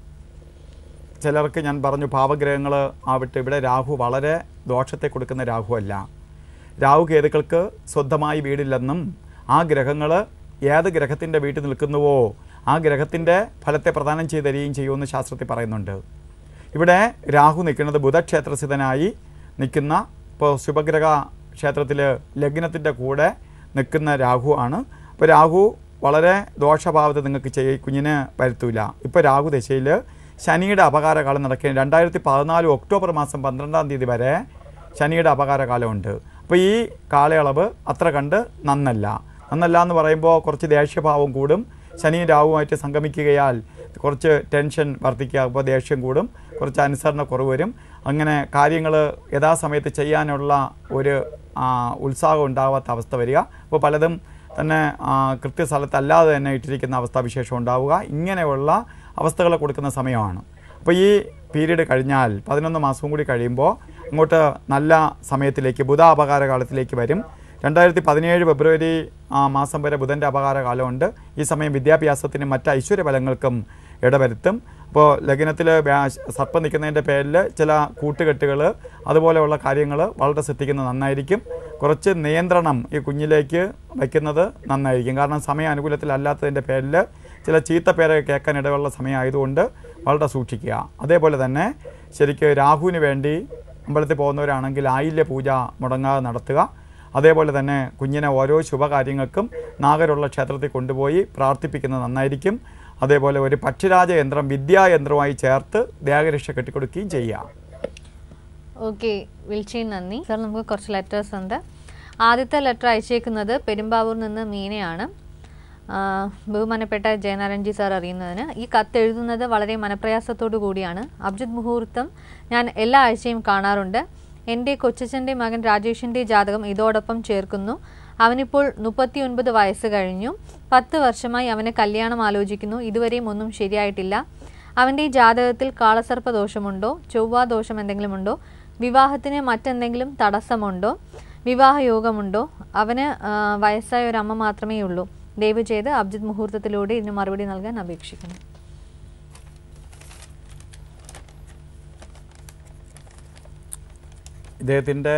ചിലർക്ക് ഞാൻ പറഞ്ഞു പാവഗ്രഹങ്ങൾ ആവട്ടെ ഇവിടെ രാഹു വളരെ ദോഷത്തെ കൊടുക്കുന്ന രാഹു അല്ല രാഹു കേതുക്കൾക്ക് സ്വന്തമായി വീടില്ലെന്നും ആ ഗ്രഹങ്ങൾ ഏത് ഗ്രഹത്തിൻ്റെ വീട്ടിൽ നിൽക്കുന്നുവോ ആ ഗ്രഹത്തിൻ്റെ ഫലത്തെ പ്രദാനം ചെയ്ത് തരികയും ചെയ്യുമെന്ന് ശാസ്ത്രത്തിൽ പറയുന്നുണ്ട് ഇവിടെ രാഹു നിൽക്കുന്നത് ബുധക്ഷേത്രസ്ഥിതനായി നിൽക്കുന്ന ഇപ്പോൾ ശുഭഗ്രഹ ക്ഷേത്രത്തിൽ ലഗ്നത്തിൻ്റെ കൂടെ നിൽക്കുന്ന രാഹു ആണ് അപ്പോൾ രാഹു വളരെ ദോഷഭാവത്തെ നിങ്ങൾക്ക് ചെയ്യ കുഞ്ഞിന് വരുത്തൂല ഇപ്പോൾ രാഹു ദശയിൽ ശനിയുടെ അപകാരകാലം നടക്കുകയും രണ്ടായിരത്തി പതിനാല് ഒക്ടോബർ മാസം പന്ത്രണ്ടാം തീയതി വരെ ശനിയുടെ അപകാരകാലമുണ്ട് അപ്പോൾ ഈ കാലയളവ് അത്ര കണ്ട് നന്നല്ല നന്നല്ല എന്ന് പറയുമ്പോൾ കുറച്ച് ദേഷ്യഭാവം കൂടും ശനിയും രാവുമായിട്ട് സംഗമിക്കുകയാൽ കുറച്ച് ടെൻഷൻ വർദ്ധിക്കുക അപ്പോൾ ദേഷ്യം കൂടും കുറച്ച് അനുസരണ കുറവ് വരും അങ്ങനെ കാര്യങ്ങൾ യഥാസമയത്ത് ചെയ്യാനുള്ള ഒരു ആ, ഉത്സാഹം ഉണ്ടാവാത്ത അവസ്ഥ വരിക അപ്പോൾ പലതും തന്നെ ആ, കൃത്യസ്ഥലത്തല്ലാതെ തന്നെ ഇട്ടിരിക്കുന്ന അവസ്ഥാവിശേഷം ഉണ്ടാവുക ഇങ്ങനെയുള്ള അവസ്ഥകൾ കൊടുക്കുന്ന സമയമാണ് അപ്പോൾ ഈ പീരീഡ് കഴിഞ്ഞാൽ പതിനൊന്ന് മാസവും കൂടി കഴിയുമ്പോൾ അങ്ങോട്ട് നല്ല സമയത്തിലേക്ക് ബുധ അപകാര കാലത്തിലേക്ക് വരും രണ്ടായിരത്തി പതിനേഴ് ഫെബ്രുവരി ആ, മാസം വരെ ബുധൻ്റെ അപകാര കാലമുണ്ട് ഈ സമയം വിദ്യാഭ്യാസത്തിനും മറ്റ് ഐശ്വര്യഫലങ്ങൾക്കും ഇടവരുത്തും അപ്പോൾ ലഗ്നത്തിൽ സർപ്പം നിൽക്കുന്നതിൻ്റെ പേരിൽ ചില കൂട്ടുകെട്ടുകൾ അതുപോലെയുള്ള കാര്യങ്ങൾ വളരെ ശ്രദ്ധിക്കുന്നത് നന്നായിരിക്കും കുറച്ച് നിയന്ത്രണം ഈ കുഞ്ഞിലേക്ക് വയ്ക്കുന്നത് നന്നായിരിക്കും കാരണം സമയം അനുകൂലത്തിലല്ലാത്തതിൻ്റെ പേരിൽ ചില ചീത്ത പേരെ കേൾക്കാൻ ഇടയുള്ള സമയമായതുകൊണ്ട് വളരെ സൂക്ഷിക്കുക അതേപോലെ തന്നെ ശരിക്ക് രാഹുവിന് വേണ്ടി അമ്പലത്തിൽ പോകുന്നവരാണെങ്കിൽ ആയില്യ പൂജ മുടങ്ങാതെ നടത്തുക അതേപോലെ തന്നെ കുഞ്ഞിനെ ഓരോ ശുഭകാര്യങ്ങൾക്കും നാഗരുള്ള ക്ഷേത്രത്തിൽ കൊണ്ടുപോയി പ്രാർത്ഥിപ്പിക്കുന്നത് നന്നായിരിക്കും അതേപോലെ ഒരു പക്ഷിരാജ യന്ത്രം വിദ്യായന്ത്രവുമായി ചേർത്ത് ദേഹരക്ഷ കെട്ടിക്കൊടുക്കുകയും ചെയ്യുക ഓക്കെ വിളിച്ചതിന് നന്ദി സാർ നമുക്ക് കുറച്ച് ലെറ്റേഴ്സ് ഉണ്ട് ആദ്യത്തെ ലെറ്റർ അയച്ചേക്കുന്നത് പെരുമ്പാവൂർ നിന്ന് മീനയാണ് ആ, ബഹുമാനപ്പെട്ട ജയനാരായൺജി സാർ അറിയുന്നതിന് ഈ കത്ത് എഴുതുന്നത് വളരെ മനപ്രയാസത്തോടു കൂടിയാണ് അബ്ജദ് മുഹൂർത്തം ഞാൻ എല്ലാ ആഴ്ചയും കാണാറുണ്ട് എൻ്റെ കൊച്ചച്ഛൻ്റെ മകൻ രാജേഷിൻ്റെ ജാതകം ഇതോടൊപ്പം ചേർക്കുന്നു അവനിപ്പോൾ മുപ്പത്തി ഒൻപത് വയസ്സ് കഴിഞ്ഞു പത്ത് വർഷമായി അവന് കല്യാണം ആലോചിക്കുന്നു ഇതുവരെയും ഒന്നും ശരിയായിട്ടില്ല അവൻ്റെ ഈ ജാതകത്തിൽ കാളസർപ്പ ദോഷമുണ്ടോ ചൊവ്വ ദോഷം എന്തെങ്കിലും ഉണ്ടോ വിവാഹത്തിന് മറ്റെന്തെങ്കിലും തടസ്സമുണ്ടോ വിവാഹ യോഗമുണ്ടോ അവന് ആ, വയസ്സായ ഒരു അമ്മ മാത്രമേ ഉള്ളൂ ദയവ് ചെയ്ത് അബ്ജിത് മുഹൂർത്തത്തിലൂടെ ഇതിന് മറുപടി നൽകാൻ അപേക്ഷിക്കുന്നു ഇദ്ദേഹത്തിൻ്റെ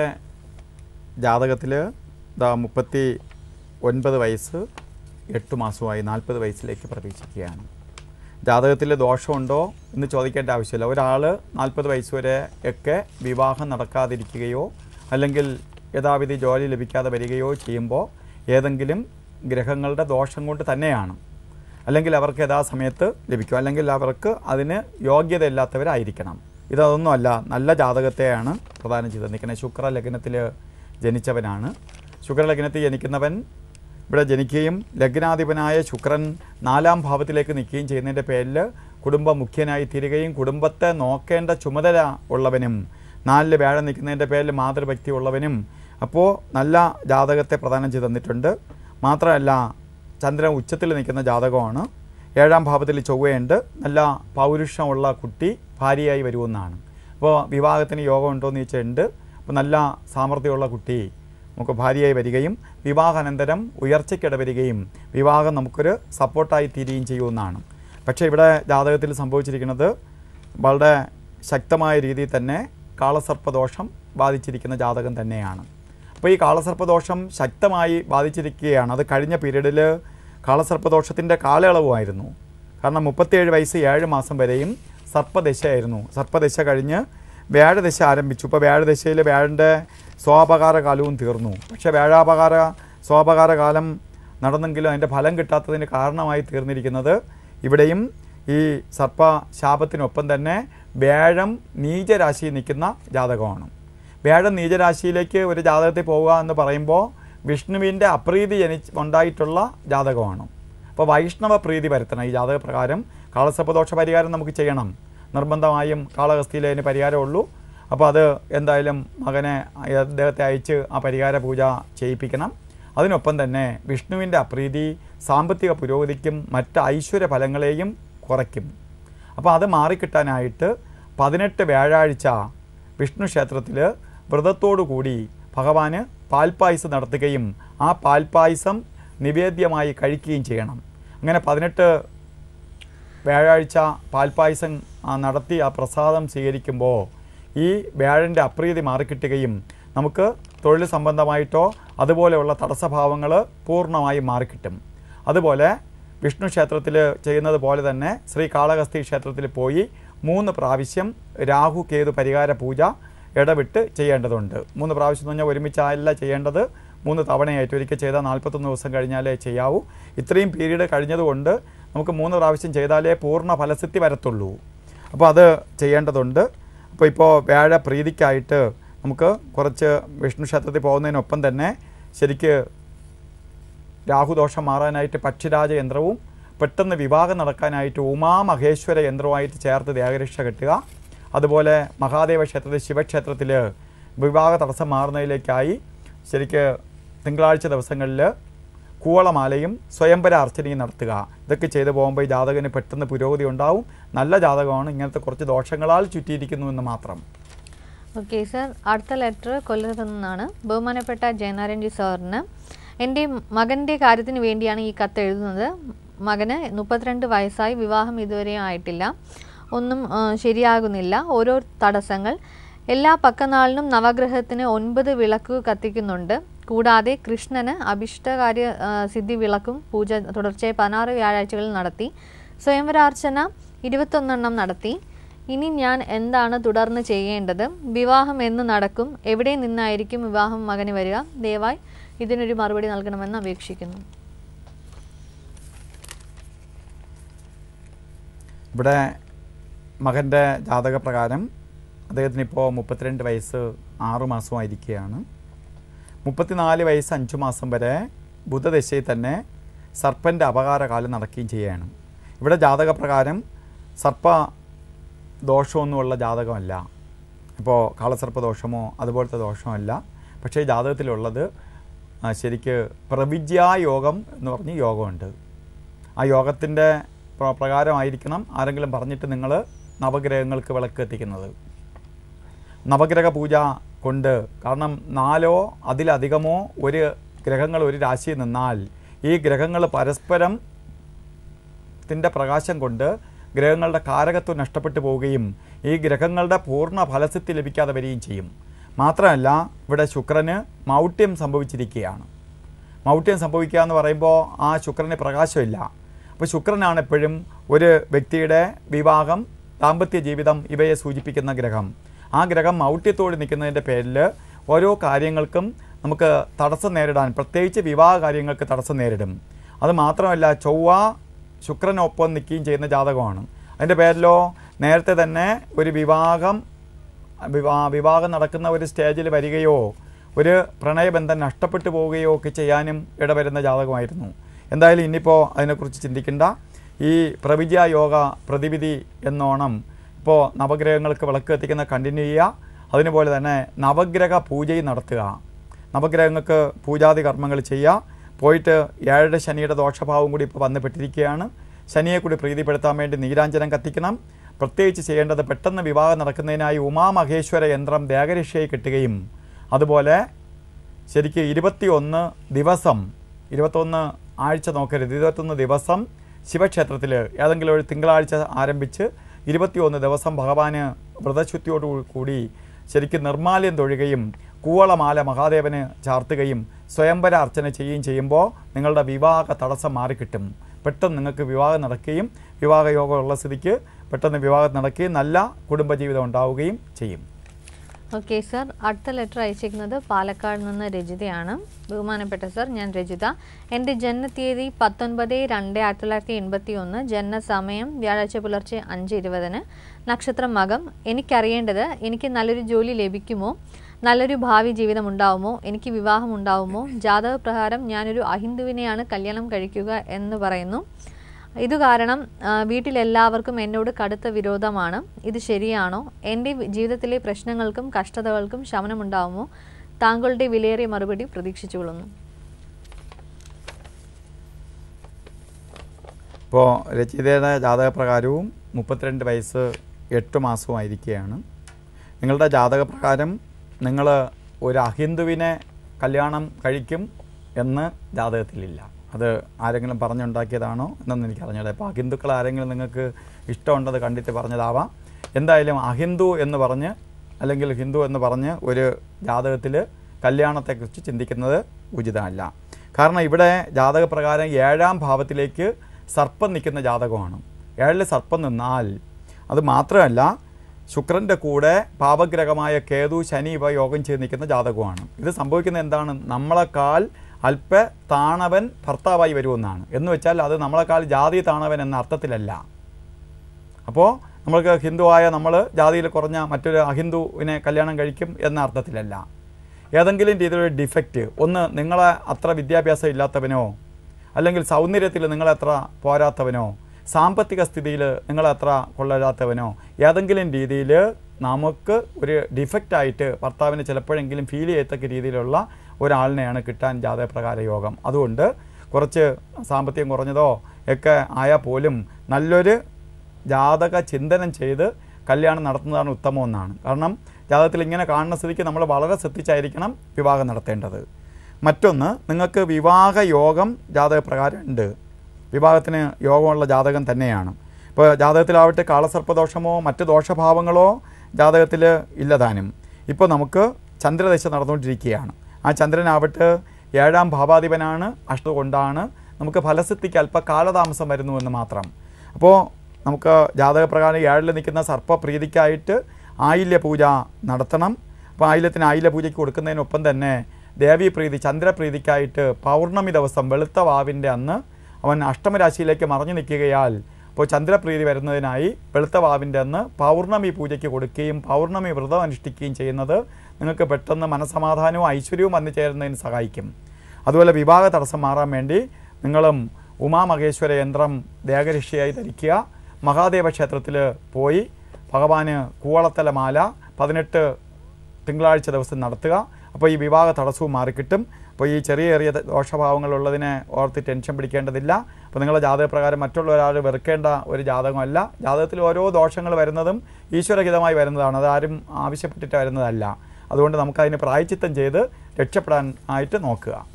ജാതകത്തിൽ ഇതാ മുപ്പത്തി ഒൻപത് വയസ്സ് എട്ട് മാസമായി നാൽപ്പത് വയസ്സിലേക്ക് പ്രവേശിക്കുകയാണ് ജാതകത്തിൽ ദോഷമുണ്ടോ എന്ന് ചോദിക്കേണ്ട ആവശ്യമില്ല ഒരാൾ നാൽപ്പത് വയസ്സ് വരെ ഒക്കെ വിവാഹം നടക്കാതിരിക്കുകയോ അല്ലെങ്കിൽ യഥാവിധി ജോലി ലഭിക്കാതെ വരികയോ ചെയ്യുമ്പോൾ ഏതെങ്കിലും ഗ്രഹങ്ങളുടെ ദോഷം കൊണ്ട് തന്നെയാണ് അല്ലെങ്കിൽ അവർക്ക് യഥാസമയത്ത് ലഭിക്കും അല്ലെങ്കിൽ അവർക്ക് അതിന് യോഗ്യതയില്ലാത്തവരായിരിക്കണം ഇതൊന്നുമല്ല നല്ല ജാതകത്തെയാണ് പ്രദാനം ചെയ്തത് നിൽക്കുന്നത് ശുക്ര ലഗ്നത്തിൽ ജനിച്ചവനാണ് ശുക്ര ലഗ്നത്തിൽ ജനിക്കുന്നവൻ ഇവിടെ ജനിക്കുകയും ലഗ്നാധിപനായ ശുക്രൻ നാലാം ഭാവത്തിലേക്ക് നിൽക്കുകയും ചെയ്യുന്നതിൻ്റെ പേരിൽ കുടുംബ മുഖ്യനായി തീരുകയും കുടുംബത്തെ നോക്കേണ്ട ചുമതല ഉള്ളവനും നാലിൽ വ്യാഴം നിൽക്കുന്നതിൻ്റെ പേരിൽ മാതൃഭക്തി ഉള്ളവനും അപ്പോൾ നല്ല ജാതകത്തെ പ്രദാനം ചെയ്ത് തന്നിട്ടുണ്ട് മാത്രമല്ല ചന്ദ്രൻ ഉച്ചത്തിൽ നിൽക്കുന്ന ജാതകമാണ് ഏഴാം ഭാവത്തിൽ ചൊവ്വയുണ്ട് നല്ല പൗരുഷമുള്ള കുട്ടി ഭാര്യയായി വരുമെന്നാണ് അപ്പോൾ വിവാഹത്തിന് യോഗം ഉണ്ടോ എന്ന് ചോദിച്ചാൽ ഉണ്ട് അപ്പോൾ നല്ല സാമർഥ്യമുള്ള കുട്ടി നമുക്ക് ഭാര്യയായി വരികയും വിവാഹാനന്തരം ഉയർച്ചയ്ക്കിട വരികയും വിവാഹം നമുക്കൊരു സപ്പോർട്ടായി തീരുകയും ചെയ്യുമെന്നാണ് പക്ഷേ ഇവിടെ ജാതകത്തിൽ സംഭവിച്ചിരിക്കുന്നത് വളരെ ശക്തമായ രീതിയിൽ തന്നെ കാളസർപ്പദോഷം ബാധിച്ചിരിക്കുന്ന ജാതകം തന്നെയാണ് അപ്പോൾ ഈ കാളസർപ്പദോഷം ശക്തമായി ബാധിച്ചിരിക്കുകയാണ് അത് കഴിഞ്ഞ പീരീഡിൽ കാളസർപ്പദോഷത്തിൻ്റെ കാലയളവുമായിരുന്നു കാരണം മുപ്പത്തിയേഴ് വയസ്സ് ഏഴ് മാസം വരെയും സർപ്പദശയായിരുന്നു സർപ്പദശ കഴിഞ്ഞ് വ്യാഴദശ ആരംഭിച്ചു ഇപ്പോൾ വ്യാഴദശയിൽ വ്യാഴൻ്റെ സ്വാപകാര കാലവും തീർന്നു പക്ഷേ വ്യാഴാപകാര സ്വാപകാര കാലം നടന്നെങ്കിലും അതിൻ്റെ ഫലം കിട്ടാത്തതിന് കാരണമായി തീർന്നിരിക്കുന്നത് ഇവിടെയും ഈ സർപ്പ ശാപത്തിനൊപ്പം തന്നെ വ്യാഴം നീചരാശിയിൽ നിൽക്കുന്ന ജാതകമാണ് വ്യാഴം നീചരാശിയിലേക്ക് ഒരു ജാതകത്തിൽ പോവുക എന്ന് പറയുമ്പോൾ വിഷ്ണുവിൻ്റെ അപ്രീതി ജനി ഉണ്ടായിട്ടുള്ള ജാതകമാണ് അപ്പോൾ വൈഷ്ണവ പ്രീതി വരുത്തണം ഈ ജാതക പ്രകാരം കാളസർപ്പദോഷ പരിഹാരം നമുക്ക് ചെയ്യണം നിർബന്ധമായും കാളഹസ്തിയിലെ അതിന് പരിഹാരമുള്ളൂ അപ്പോൾ അത് എന്തായാലും മകനെ അദ്ദേഹത്തെ അയച്ച് ആ പരിഹാര പൂജ ചെയ്യിപ്പിക്കണം അതിനൊപ്പം തന്നെ വിഷ്ണുവിൻ്റെ അപ്രീതി സാമ്പത്തിക പുരോഗതിക്കും മറ്റ് ഐശ്വര്യ ഫലങ്ങളെയും കുറയ്ക്കും അപ്പോൾ അത് മാറിക്കിട്ടാനായിട്ട് പതിനെട്ട് വ്യാഴാഴ്ച വിഷ്ണു ക്ഷേത്രത്തിൽ വ്രതത്തോടു കൂടി ഭഗവാന് പാൽപ്പായസം നടത്തുകയും ആ പാൽപ്പായസം നിവേദ്യമായി കഴിക്കുകയും ചെയ്യണം അങ്ങനെ പതിനെട്ട് വ്യാഴാഴ്ച പാൽപ്പായസം ആ, നടത്തി ആ പ്രസാദം സ്വീകരിക്കുമ്പോൾ ഈ വ്യാഴൻ്റെ അപ്രീതി മാറിക്കിട്ടുകയും നമുക്ക് തൊഴിൽ സംബന്ധമായിട്ടോ അതുപോലെയുള്ള തടസ്സഭാവങ്ങൾ പൂർണ്ണമായും മാറിക്കിട്ടും അതുപോലെ വിഷ്ണു ക്ഷേത്രത്തിൽ ചെയ്യുന്നത് പോലെ തന്നെ ശ്രീ കാളഹസ്തി ക്ഷേത്രത്തിൽ പോയി മൂന്ന് പ്രാവശ്യം രാഹു കേതു പരിഹാര പൂജ ഇടവിട്ട് ചെയ്യേണ്ടതുണ്ട് മൂന്ന് പ്രാവശ്യം എന്ന് പറഞ്ഞാൽ ഒരുമിച്ചല്ല ചെയ്യേണ്ടത് മൂന്ന് തവണയായിട്ട് ഒരിക്കൽ ചെയ്താൽ നാൽപ്പത്തൊന്ന് ദിവസം കഴിഞ്ഞാലേ ചെയ്യാവൂ ഇത്രയും പീരീഡ് കഴിഞ്ഞതുകൊണ്ട് നമുക്ക് മൂന്ന് പ്രാവശ്യം ചെയ്താലേ പൂർണ്ണ ഫലസിദ്ധി വരത്തുള്ളൂ അപ്പോൾ അത് ചെയ്യേണ്ടതുണ്ട് അപ്പോൾ ഇപ്പോൾ വ്യാഴ പ്രീതിക്കായിട്ട് നമുക്ക് കുറച്ച് വിഷ്ണു ക്ഷേത്രത്തിൽ പോകുന്നതിനൊപ്പം തന്നെ ശരിക്ക് രാഹുദോഷം മാറാനായിട്ട് പക്ഷിരാജ യന്ത്രവും പെട്ടെന്ന് വിവാഹം നടക്കാനായിട്ട് ഉമാമഹേശ്വര യന്ത്രവുമായിട്ട് ചേർത്ത് ദേഹരക്ഷ കെട്ടുക അതുപോലെ മഹാദേവ ക്ഷേത്രത്തിൽ ശിവക്ഷേത്രത്തിൽ വിവാഹ തടസ്സം മാറുന്നതിലേക്കായി ശരിക്ക് തിങ്കളാഴ്ച ദിവസങ്ങളിൽ കൂവളമാലയും സ്വയംവര അർച്ചനയും നടത്തുക ഇതൊക്കെ ചെയ്തു പോകുമ്പോൾ ഈ ജാതകന് പെട്ടെന്ന് പുരോഗതി ഉണ്ടാവും നല്ല ജാതകമാണ് ഇങ്ങനത്തെ കുറച്ച് ദോഷങ്ങളാൽ ചുറ്റിയിരിക്കുന്നു എന്ന് മാത്രം ഓക്കെ സർ അടുത്ത ലെറ്റർ കൊല്ലത്ത് നിന്നാണ് ബഹുമാനപ്പെട്ട ജയനാരായൺജി സാറിന് എൻ്റെ മകൻ്റെ കാര്യത്തിന് വേണ്ടിയാണ് ഈ കത്ത് എഴുതുന്നത് മകന് മുപ്പത്തിരണ്ട് വയസ്സായി വിവാഹം ഇതുവരെയും ആയിട്ടില്ല ഒന്നും ആ, ശരിയാകുന്നില്ല ഓരോ തടസ്സങ്ങൾ എല്ലാ പക്കനാളിനും നവഗ്രഹത്തിന് ഒൻപത് വിളക്ക് കത്തിക്കുന്നുണ്ട് കൂടാതെ കൃഷ്ണന് അഭിഷ്ടകാര്യ ആ, സിദ്ധി വിളക്കും പൂജ തുടർച്ചയായി പതിനാറ് വ്യാഴാഴ്ചകളിൽ നടത്തി സ്വയംവരാർച്ചന ഇരുപത്തൊന്നെണ്ണം നടത്തി ഇനി ഞാൻ എന്താണ് തുടർന്ന് ചെയ്യേണ്ടത് വിവാഹം എന്ന് നടക്കും എവിടെ നിന്നായിരിക്കും വിവാഹം മകന് വരിക ദയവായി ഇതിനൊരു മറുപടി നൽകണമെന്ന് അപേക്ഷിക്കുന്നു ഇവിടെ മകൻ്റെ ജാതകപ്രകാരം അദ്ദേഹത്തിന് ഇപ്പോൾ മുപ്പത്തിരണ്ട് വയസ്സ് ആറു മാസമായിരിക്കുകയാണ് മുപ്പത്തിനാല് വയസ്സ് അഞ്ചു മാസം വരെ ബുധദശയിൽ തന്നെ സർപ്പൻ്റെ അപകാരകാലം നടക്കുകയും ചെയ്യുകയാണ് ഇവിടെ ജാതകപ്രകാരം സർപ്പ ദോഷമൊന്നുമുള്ള ജാതകമല്ല ഇപ്പോൾ കാളസർപ്പ ദോഷമോ അതുപോലത്തെ ദോഷമല്ല പക്ഷേ ഈ ജാതകത്തിലുള്ളത് ആ, ശരിക്ക് പ്രവിജ്യായോഗം എന്ന് പറഞ്ഞ് യോഗമുണ്ട് ആ യോഗത്തിൻ്റെ പ്ര- പ്രകാരമായിരിക്കണം ആരെങ്കിലും പറഞ്ഞിട്ട് നിങ്ങൾ നവഗ്രഹങ്ങൾക്ക് വിളക്ക് എത്തിക്കുന്നത് നവഗ്രഹ പൂജ കൊണ്ട് കാരണം നാലോ അതിലധികമോ ഒരു ഗ്രഹങ്ങൾ ഒരു രാശിയിൽ നിന്നാൽ ഈ ഗ്രഹങ്ങൾ പരസ്പരം ത്തിൻ്റെ പ്രകാശം കൊണ്ട് ഗ്രഹങ്ങളുടെ കാരകത്വം നഷ്ടപ്പെട്ടു പോവുകയും ഈ ഗ്രഹങ്ങളുടെ പൂർണ്ണ ഫലസിദ്ധി ലഭിക്കാതെ വരികയും ചെയ്യും മാത്രമല്ല ഇവിടെ ശുക്രന് മൗഢ്യം സംഭവിച്ചിരിക്കുകയാണ് മൗഢ്യം സംഭവിക്കുക എന്ന് പറയുമ്പോൾ ആ ശുക്രന് പ്രകാശമില്ല അപ്പോൾ ശുക്രനാണ് എപ്പോഴും ഒരു വ്യക്തിയുടെ വിവാഹം ദാമ്പത്യ ജീവിതം ഇവയെ സൂചിപ്പിക്കുന്ന ഗ്രഹം ആ ഗ്രഹം മൗഢ്യത്തോട് നിൽക്കുന്നതിൻ്റെ പേരിൽ ഓരോ കാര്യങ്ങൾക്കും നമുക്ക് തടസ്സം നേരിടാൻ പ്രത്യേകിച്ച് വിവാഹ കാര്യങ്ങൾക്ക് തടസ്സം നേരിടും അത് മാത്രമല്ല ചൊവ്വ ശുക്രനൊപ്പം നിൽക്കുകയും ചെയ്യുന്ന ജാതകമാണ് അതിൻ്റെ പേരിലോ നേരത്തെ തന്നെ ഒരു വിവാഹം വിവാ വിവാഹം നടക്കുന്ന ഒരു സ്റ്റേജിൽ വരികയോ ഒരു പ്രണയബന്ധം നഷ്ടപ്പെട്ടു പോവുകയോ ഒക്കെ ചെയ്യാനും ഇടവരുന്ന ജാതകമായിരുന്നു എന്തായാലും ഇന്നിപ്പോൾ അതിനെക്കുറിച്ച് ചിന്തിക്കേണ്ട ഈ പ്രവിജയ യോഗ പ്രതിവിധി എന്നോണം ഇപ്പോൾ നവഗ്രഹങ്ങൾക്ക് വിളക്ക് എത്തിക്കുന്ന കണ്ടിന്യൂ ചെയ്യുക അതിനുപോലെ തന്നെ നവഗ്രഹ പൂജയും നടത്തുക നവഗ്രഹങ്ങൾക്ക് പൂജാതി കർമ്മങ്ങൾ ചെയ്യുക പോയിട്ട് ഏഴര ശനിയുടെ ദോഷഭാവം കൂടി ഇപ്പോൾ വന്നുപെട്ടിരിക്കുകയാണ് ശനിയെ കൂടി പ്രീതിപ്പെടുത്താൻ വേണ്ടി നീരാഞ്ജനം കത്തിക്കണം പ്രത്യേകിച്ച് ചെയ്യേണ്ടത് പെട്ടെന്ന് വിവാഹം നടക്കുന്നതിനായി ഉമാമഹേശ്വര യന്ത്രം ദേഹരക്ഷയെ കിട്ടുകയും അതുപോലെ ശരിക്ക് ഇരുപത്തിയൊന്ന് ദിവസം ഇരുപത്തൊന്ന് ആഴ്ച നോക്കരുത് ഇരുപത്തൊന്ന് ദിവസം ശിവക്ഷേത്രത്തിൽ ഏതെങ്കിലും ഒരു തിങ്കളാഴ്ച ആരംഭിച്ച് ഇരുപത്തിയൊന്ന് ദിവസം ഭഗവാന് വ്രതശുദ്ധിയോടു കൂടി ശരിക്കും നിർമ്മാല്യം തൊഴുകയും കൂവളമാല മഹാദേവന് ചാർത്തുകയും സ്വയംവര അർച്ചന ചെയ്യുകയും ചെയ്യുമ്പോൾ നിങ്ങളുടെ വിവാഹ തടസ്സം മാറിക്കിട്ടും പെട്ടെന്ന് നിങ്ങൾക്ക് വിവാഹം നടക്കുകയും വിവാഹയോഗമുള്ള സ്ഥിതിക്ക് പെട്ടെന്ന് വിവാഹം നടക്കുകയും നല്ല കുടുംബജീവിതം ഉണ്ടാവുകയും ചെയ്യും ഓക്കെ സർ അടുത്ത ലെറ്റർ അയച്ചിരിക്കുന്നത് പാലക്കാട് നിന്ന് രജിതയാണ് ബഹുമാനപ്പെട്ട സർ ഞാൻ രജിത എൻ്റെ ജനനത്തീയതി പത്തൊൻപത് രണ്ട് ആയിരത്തി തൊള്ളായിരത്തി എൺപത്തി ഒന്ന് ജനനസമയം വ്യാഴാഴ്ച പുലർച്ചെ അഞ്ച് ഇരുപതിന് നക്ഷത്രം മകം എനിക്കറിയേണ്ടത് എനിക്ക് നല്ലൊരു ജോലി ലഭിക്കുമോ നല്ലൊരു ഭാവി ജീവിതം ഉണ്ടാവുമോ എനിക്ക് വിവാഹം ഉണ്ടാവുമോ ജാതക പ്രകാരം ഞാനൊരു അഹിന്ദുവിനെയാണ് കല്യാണം കഴിക്കുക എന്ന് പറയുന്നു ഇത് കാരണം ആ, വീട്ടിലെല്ലാവർക്കും എന്നോട് കടുത്ത വിരോധമാണ് ഇത് ശരിയാണോ എൻ്റെ വി- ജീവിതത്തിലെ പ്രശ്നങ്ങൾക്കും കഷ്ടതകൾക്കും ശമനമുണ്ടാവുമോ താങ്കളുടെ വിലയേറിയ മറുപടി പ്രതീക്ഷിച്ചുകൊള്ളുന്നു ഇപ്പോൾ രചിതയുടെ ജാതകപ്രകാരവും മുപ്പത്തിരണ്ട് വയസ്സ് എട്ട് മാസവുമായിരിക്കുകയാണ് നിങ്ങളുടെ ജാതകപ്രകാരം നിങ്ങൾ ഒരു അഹിന്ദുവിനെ കല്യാണം കഴിക്കും എന്ന് ജാതകത്തിലില്ല അത് ആരെങ്കിലും പറഞ്ഞുണ്ടാക്കിയതാണോ എന്നൊന്നും എനിക്ക് അറിഞ്ഞില്ല ഇപ്പോൾ അഹിന്ദുക്കൾ ആരെങ്കിലും നിങ്ങൾക്ക് ഇഷ്ടമുണ്ടത് കണ്ടിട്ട് പറഞ്ഞതാവാം എന്തായാലും അഹിന്ദു എന്ന് പറഞ്ഞ് അല്ലെങ്കിൽ ഹിന്ദു എന്ന് പറഞ്ഞ് ഒരു ജാതകത്തിൽ കല്യാണത്തെക്കുറിച്ച് ചിന്തിക്കുന്നത് ഉചിതമല്ല കാരണം ഇവിടെ ജാതകപ്രകാരം ഏഴാം ഭാവത്തിലേക്ക് സർപ്പം നിൽക്കുന്ന ജാതകമാണ് ഏഴിൽ സർപ്പം നിന്നാൽ അത് മാത്രമല്ല ശുക്രൻ്റെ കൂടെ പാപഗ്രഹമായ കേതു ശനി ഇവ യോഗം ചെയ്ത് നിൽക്കുന്ന ജാതകമാണ് ഇത് സംഭവിക്കുന്നത് എന്താണ് നമ്മളെക്കാൾ അല്പ താണവൻ ഭർത്താവായി വരുമെന്നാണ് എന്ന് വെച്ചാൽ അത് നമ്മളെക്കാൾ ജാതി താണവൻ എന്ന അർത്ഥത്തിലല്ല അപ്പോൾ നമ്മൾക്ക് ഹിന്ദുവായ നമ്മൾ ജാതിയിൽ കുറഞ്ഞ മറ്റൊരു അഹിന്ദുവിനെ കല്യാണം കഴിക്കും എന്ന അർത്ഥത്തിലല്ല ഏതെങ്കിലും രീതിയിലൊരു ഡിഫക്റ്റ് ഒന്ന് നിങ്ങളെ അത്ര വിദ്യാഭ്യാസം ഇല്ലാത്തവനോ അല്ലെങ്കിൽ സൗന്ദര്യത്തിൽ നിങ്ങളെത്ര പോരാത്തവനോ സാമ്പത്തിക സ്ഥിതിയിൽ നിങ്ങളെത്ര കൊള്ളരാത്തവനോ ഏതെങ്കിലും രീതിയിൽ നമുക്ക് ഒരു ഡിഫക്റ്റായിട്ട് ഭർത്താവിന് ചിലപ്പോഴെങ്കിലും ഫീൽ ചെയ്യത്തക്ക രീതിയിലുള്ള ഒരാളിനെയാണ് കിട്ടാൻ ജാതകപ്രകാര യോഗം അതുകൊണ്ട് കുറച്ച് സാമ്പത്തികം കുറഞ്ഞതോ ഒക്കെ ആയാൽ പോലും നല്ലൊരു ജാതക ചിന്തനം ചെയ്ത് കല്യാണം നടത്തുന്നതാണ് ഉത്തമമെന്നാണ് കാരണം ജാതകത്തിൽ ഇങ്ങനെ കാണുന്ന സ്ഥിതിക്ക് നമ്മൾ വളരെ ശ്രദ്ധിച്ചായിരിക്കണം വിവാഹം നടത്തേണ്ടത് മറ്റൊന്ന് നിങ്ങൾക്ക് വിവാഹ യോഗം ജാതകപ്രകാരം ഉണ്ട് വിവാഹത്തിന് യോഗമുള്ള ജാതകം തന്നെയാണ് ഇപ്പോൾ ജാതകത്തിലാവട്ടെ കാളസർപ്പദോഷമോ മറ്റ് ദോഷഭാവങ്ങളോ ജാതകത്തിൽ ഇല്ലതാനും ഇപ്പോൾ നമുക്ക് ചന്ദ്രദശ നടന്നുകൊണ്ടിരിക്കുകയാണ് ആ ചന്ദ്രനാവട്ടെ ഏഴാം ഭാവാധിപനാണ് അഷ്ട കൊണ്ടാണ് നമുക്ക് ഫലസിദ്ധിക്ക് അല്പ കാലതാമസം വരുന്നു എന്ന് മാത്രം അപ്പോൾ നമുക്ക് ജാതകപ്രകാരം ഏഴിൽ നിൽക്കുന്ന സർപ്പപ്രീതിക്കായിട്ട് ആയില്യ പൂജ നടത്തണം അപ്പോൾ ആയില്യത്തിന് ആയില്യ പൂജയ്ക്ക് കൊടുക്കുന്നതിനൊപ്പം തന്നെ ദേവീപ്രീതി ചന്ദ്രപ്രീതിക്കായിട്ട് പൗർണമി ദിവസം വെളുത്ത വാവിൻ്റെ അന്ന് അവൻ അഷ്ടമരാശിയിലേക്ക് മറഞ്ഞു നിൽക്കുകയാൽ അപ്പോൾ ചന്ദ്രപ്രീതി വരുന്നതിനായി വെളുത്ത വാവിൻ്റെ അന്ന് പൗർണമി പൂജയ്ക്ക് കൊടുക്കുകയും പൗർണമി വ്രതം അനുഷ്ഠിക്കുകയും ചെയ്യുന്നത് നിങ്ങൾക്ക് പെട്ടെന്ന് മനസമാധാനവും ഐശ്വര്യവും വന്നു ചേരുന്നതിന് സഹായിക്കും അതുപോലെ വിവാഹ തടസ്സം മാറാൻ വേണ്ടി നിങ്ങളും ഉമാമഹേശ്വര യന്ത്രം ദേഹരക്ഷയായി ധരിക്കുക മഹാദേവ ക്ഷേത്രത്തിൽ പോയി ഭഗവാന് കൂവളത്തല മാല പതിനെട്ട് തിങ്കളാഴ്ച ദിവസം നടത്തുക അപ്പോൾ ഈ വിവാഹ തടസ്സവും മാറിക്കിട്ടും അപ്പോൾ ഈ ചെറിയ ചെറിയ ദോഷഭാവങ്ങളുള്ളതിനെ ഓർത്ത് ടെൻഷൻ പിടിക്കേണ്ടതില്ല അപ്പോൾ നിങ്ങളുടെ ജാതകപ്രകാരം മറ്റുള്ള ഒരാൾ വെറുക്കേണ്ട ഒരു ജാതകമല്ല ജാതകത്തിൽ ഓരോ ദോഷങ്ങൾ വരുന്നതും ഈശ്വരഹിതമായി വരുന്നതാണ് അതാരും ആവശ്യപ്പെട്ടിട്ട് വരുന്നതല്ല അതുകൊണ്ട് നമുക്കതിന് പ്രായച്ചിത്തം ചെയ്ത് രക്ഷപ്പെടാൻ ആയിട്ട് നോക്കുക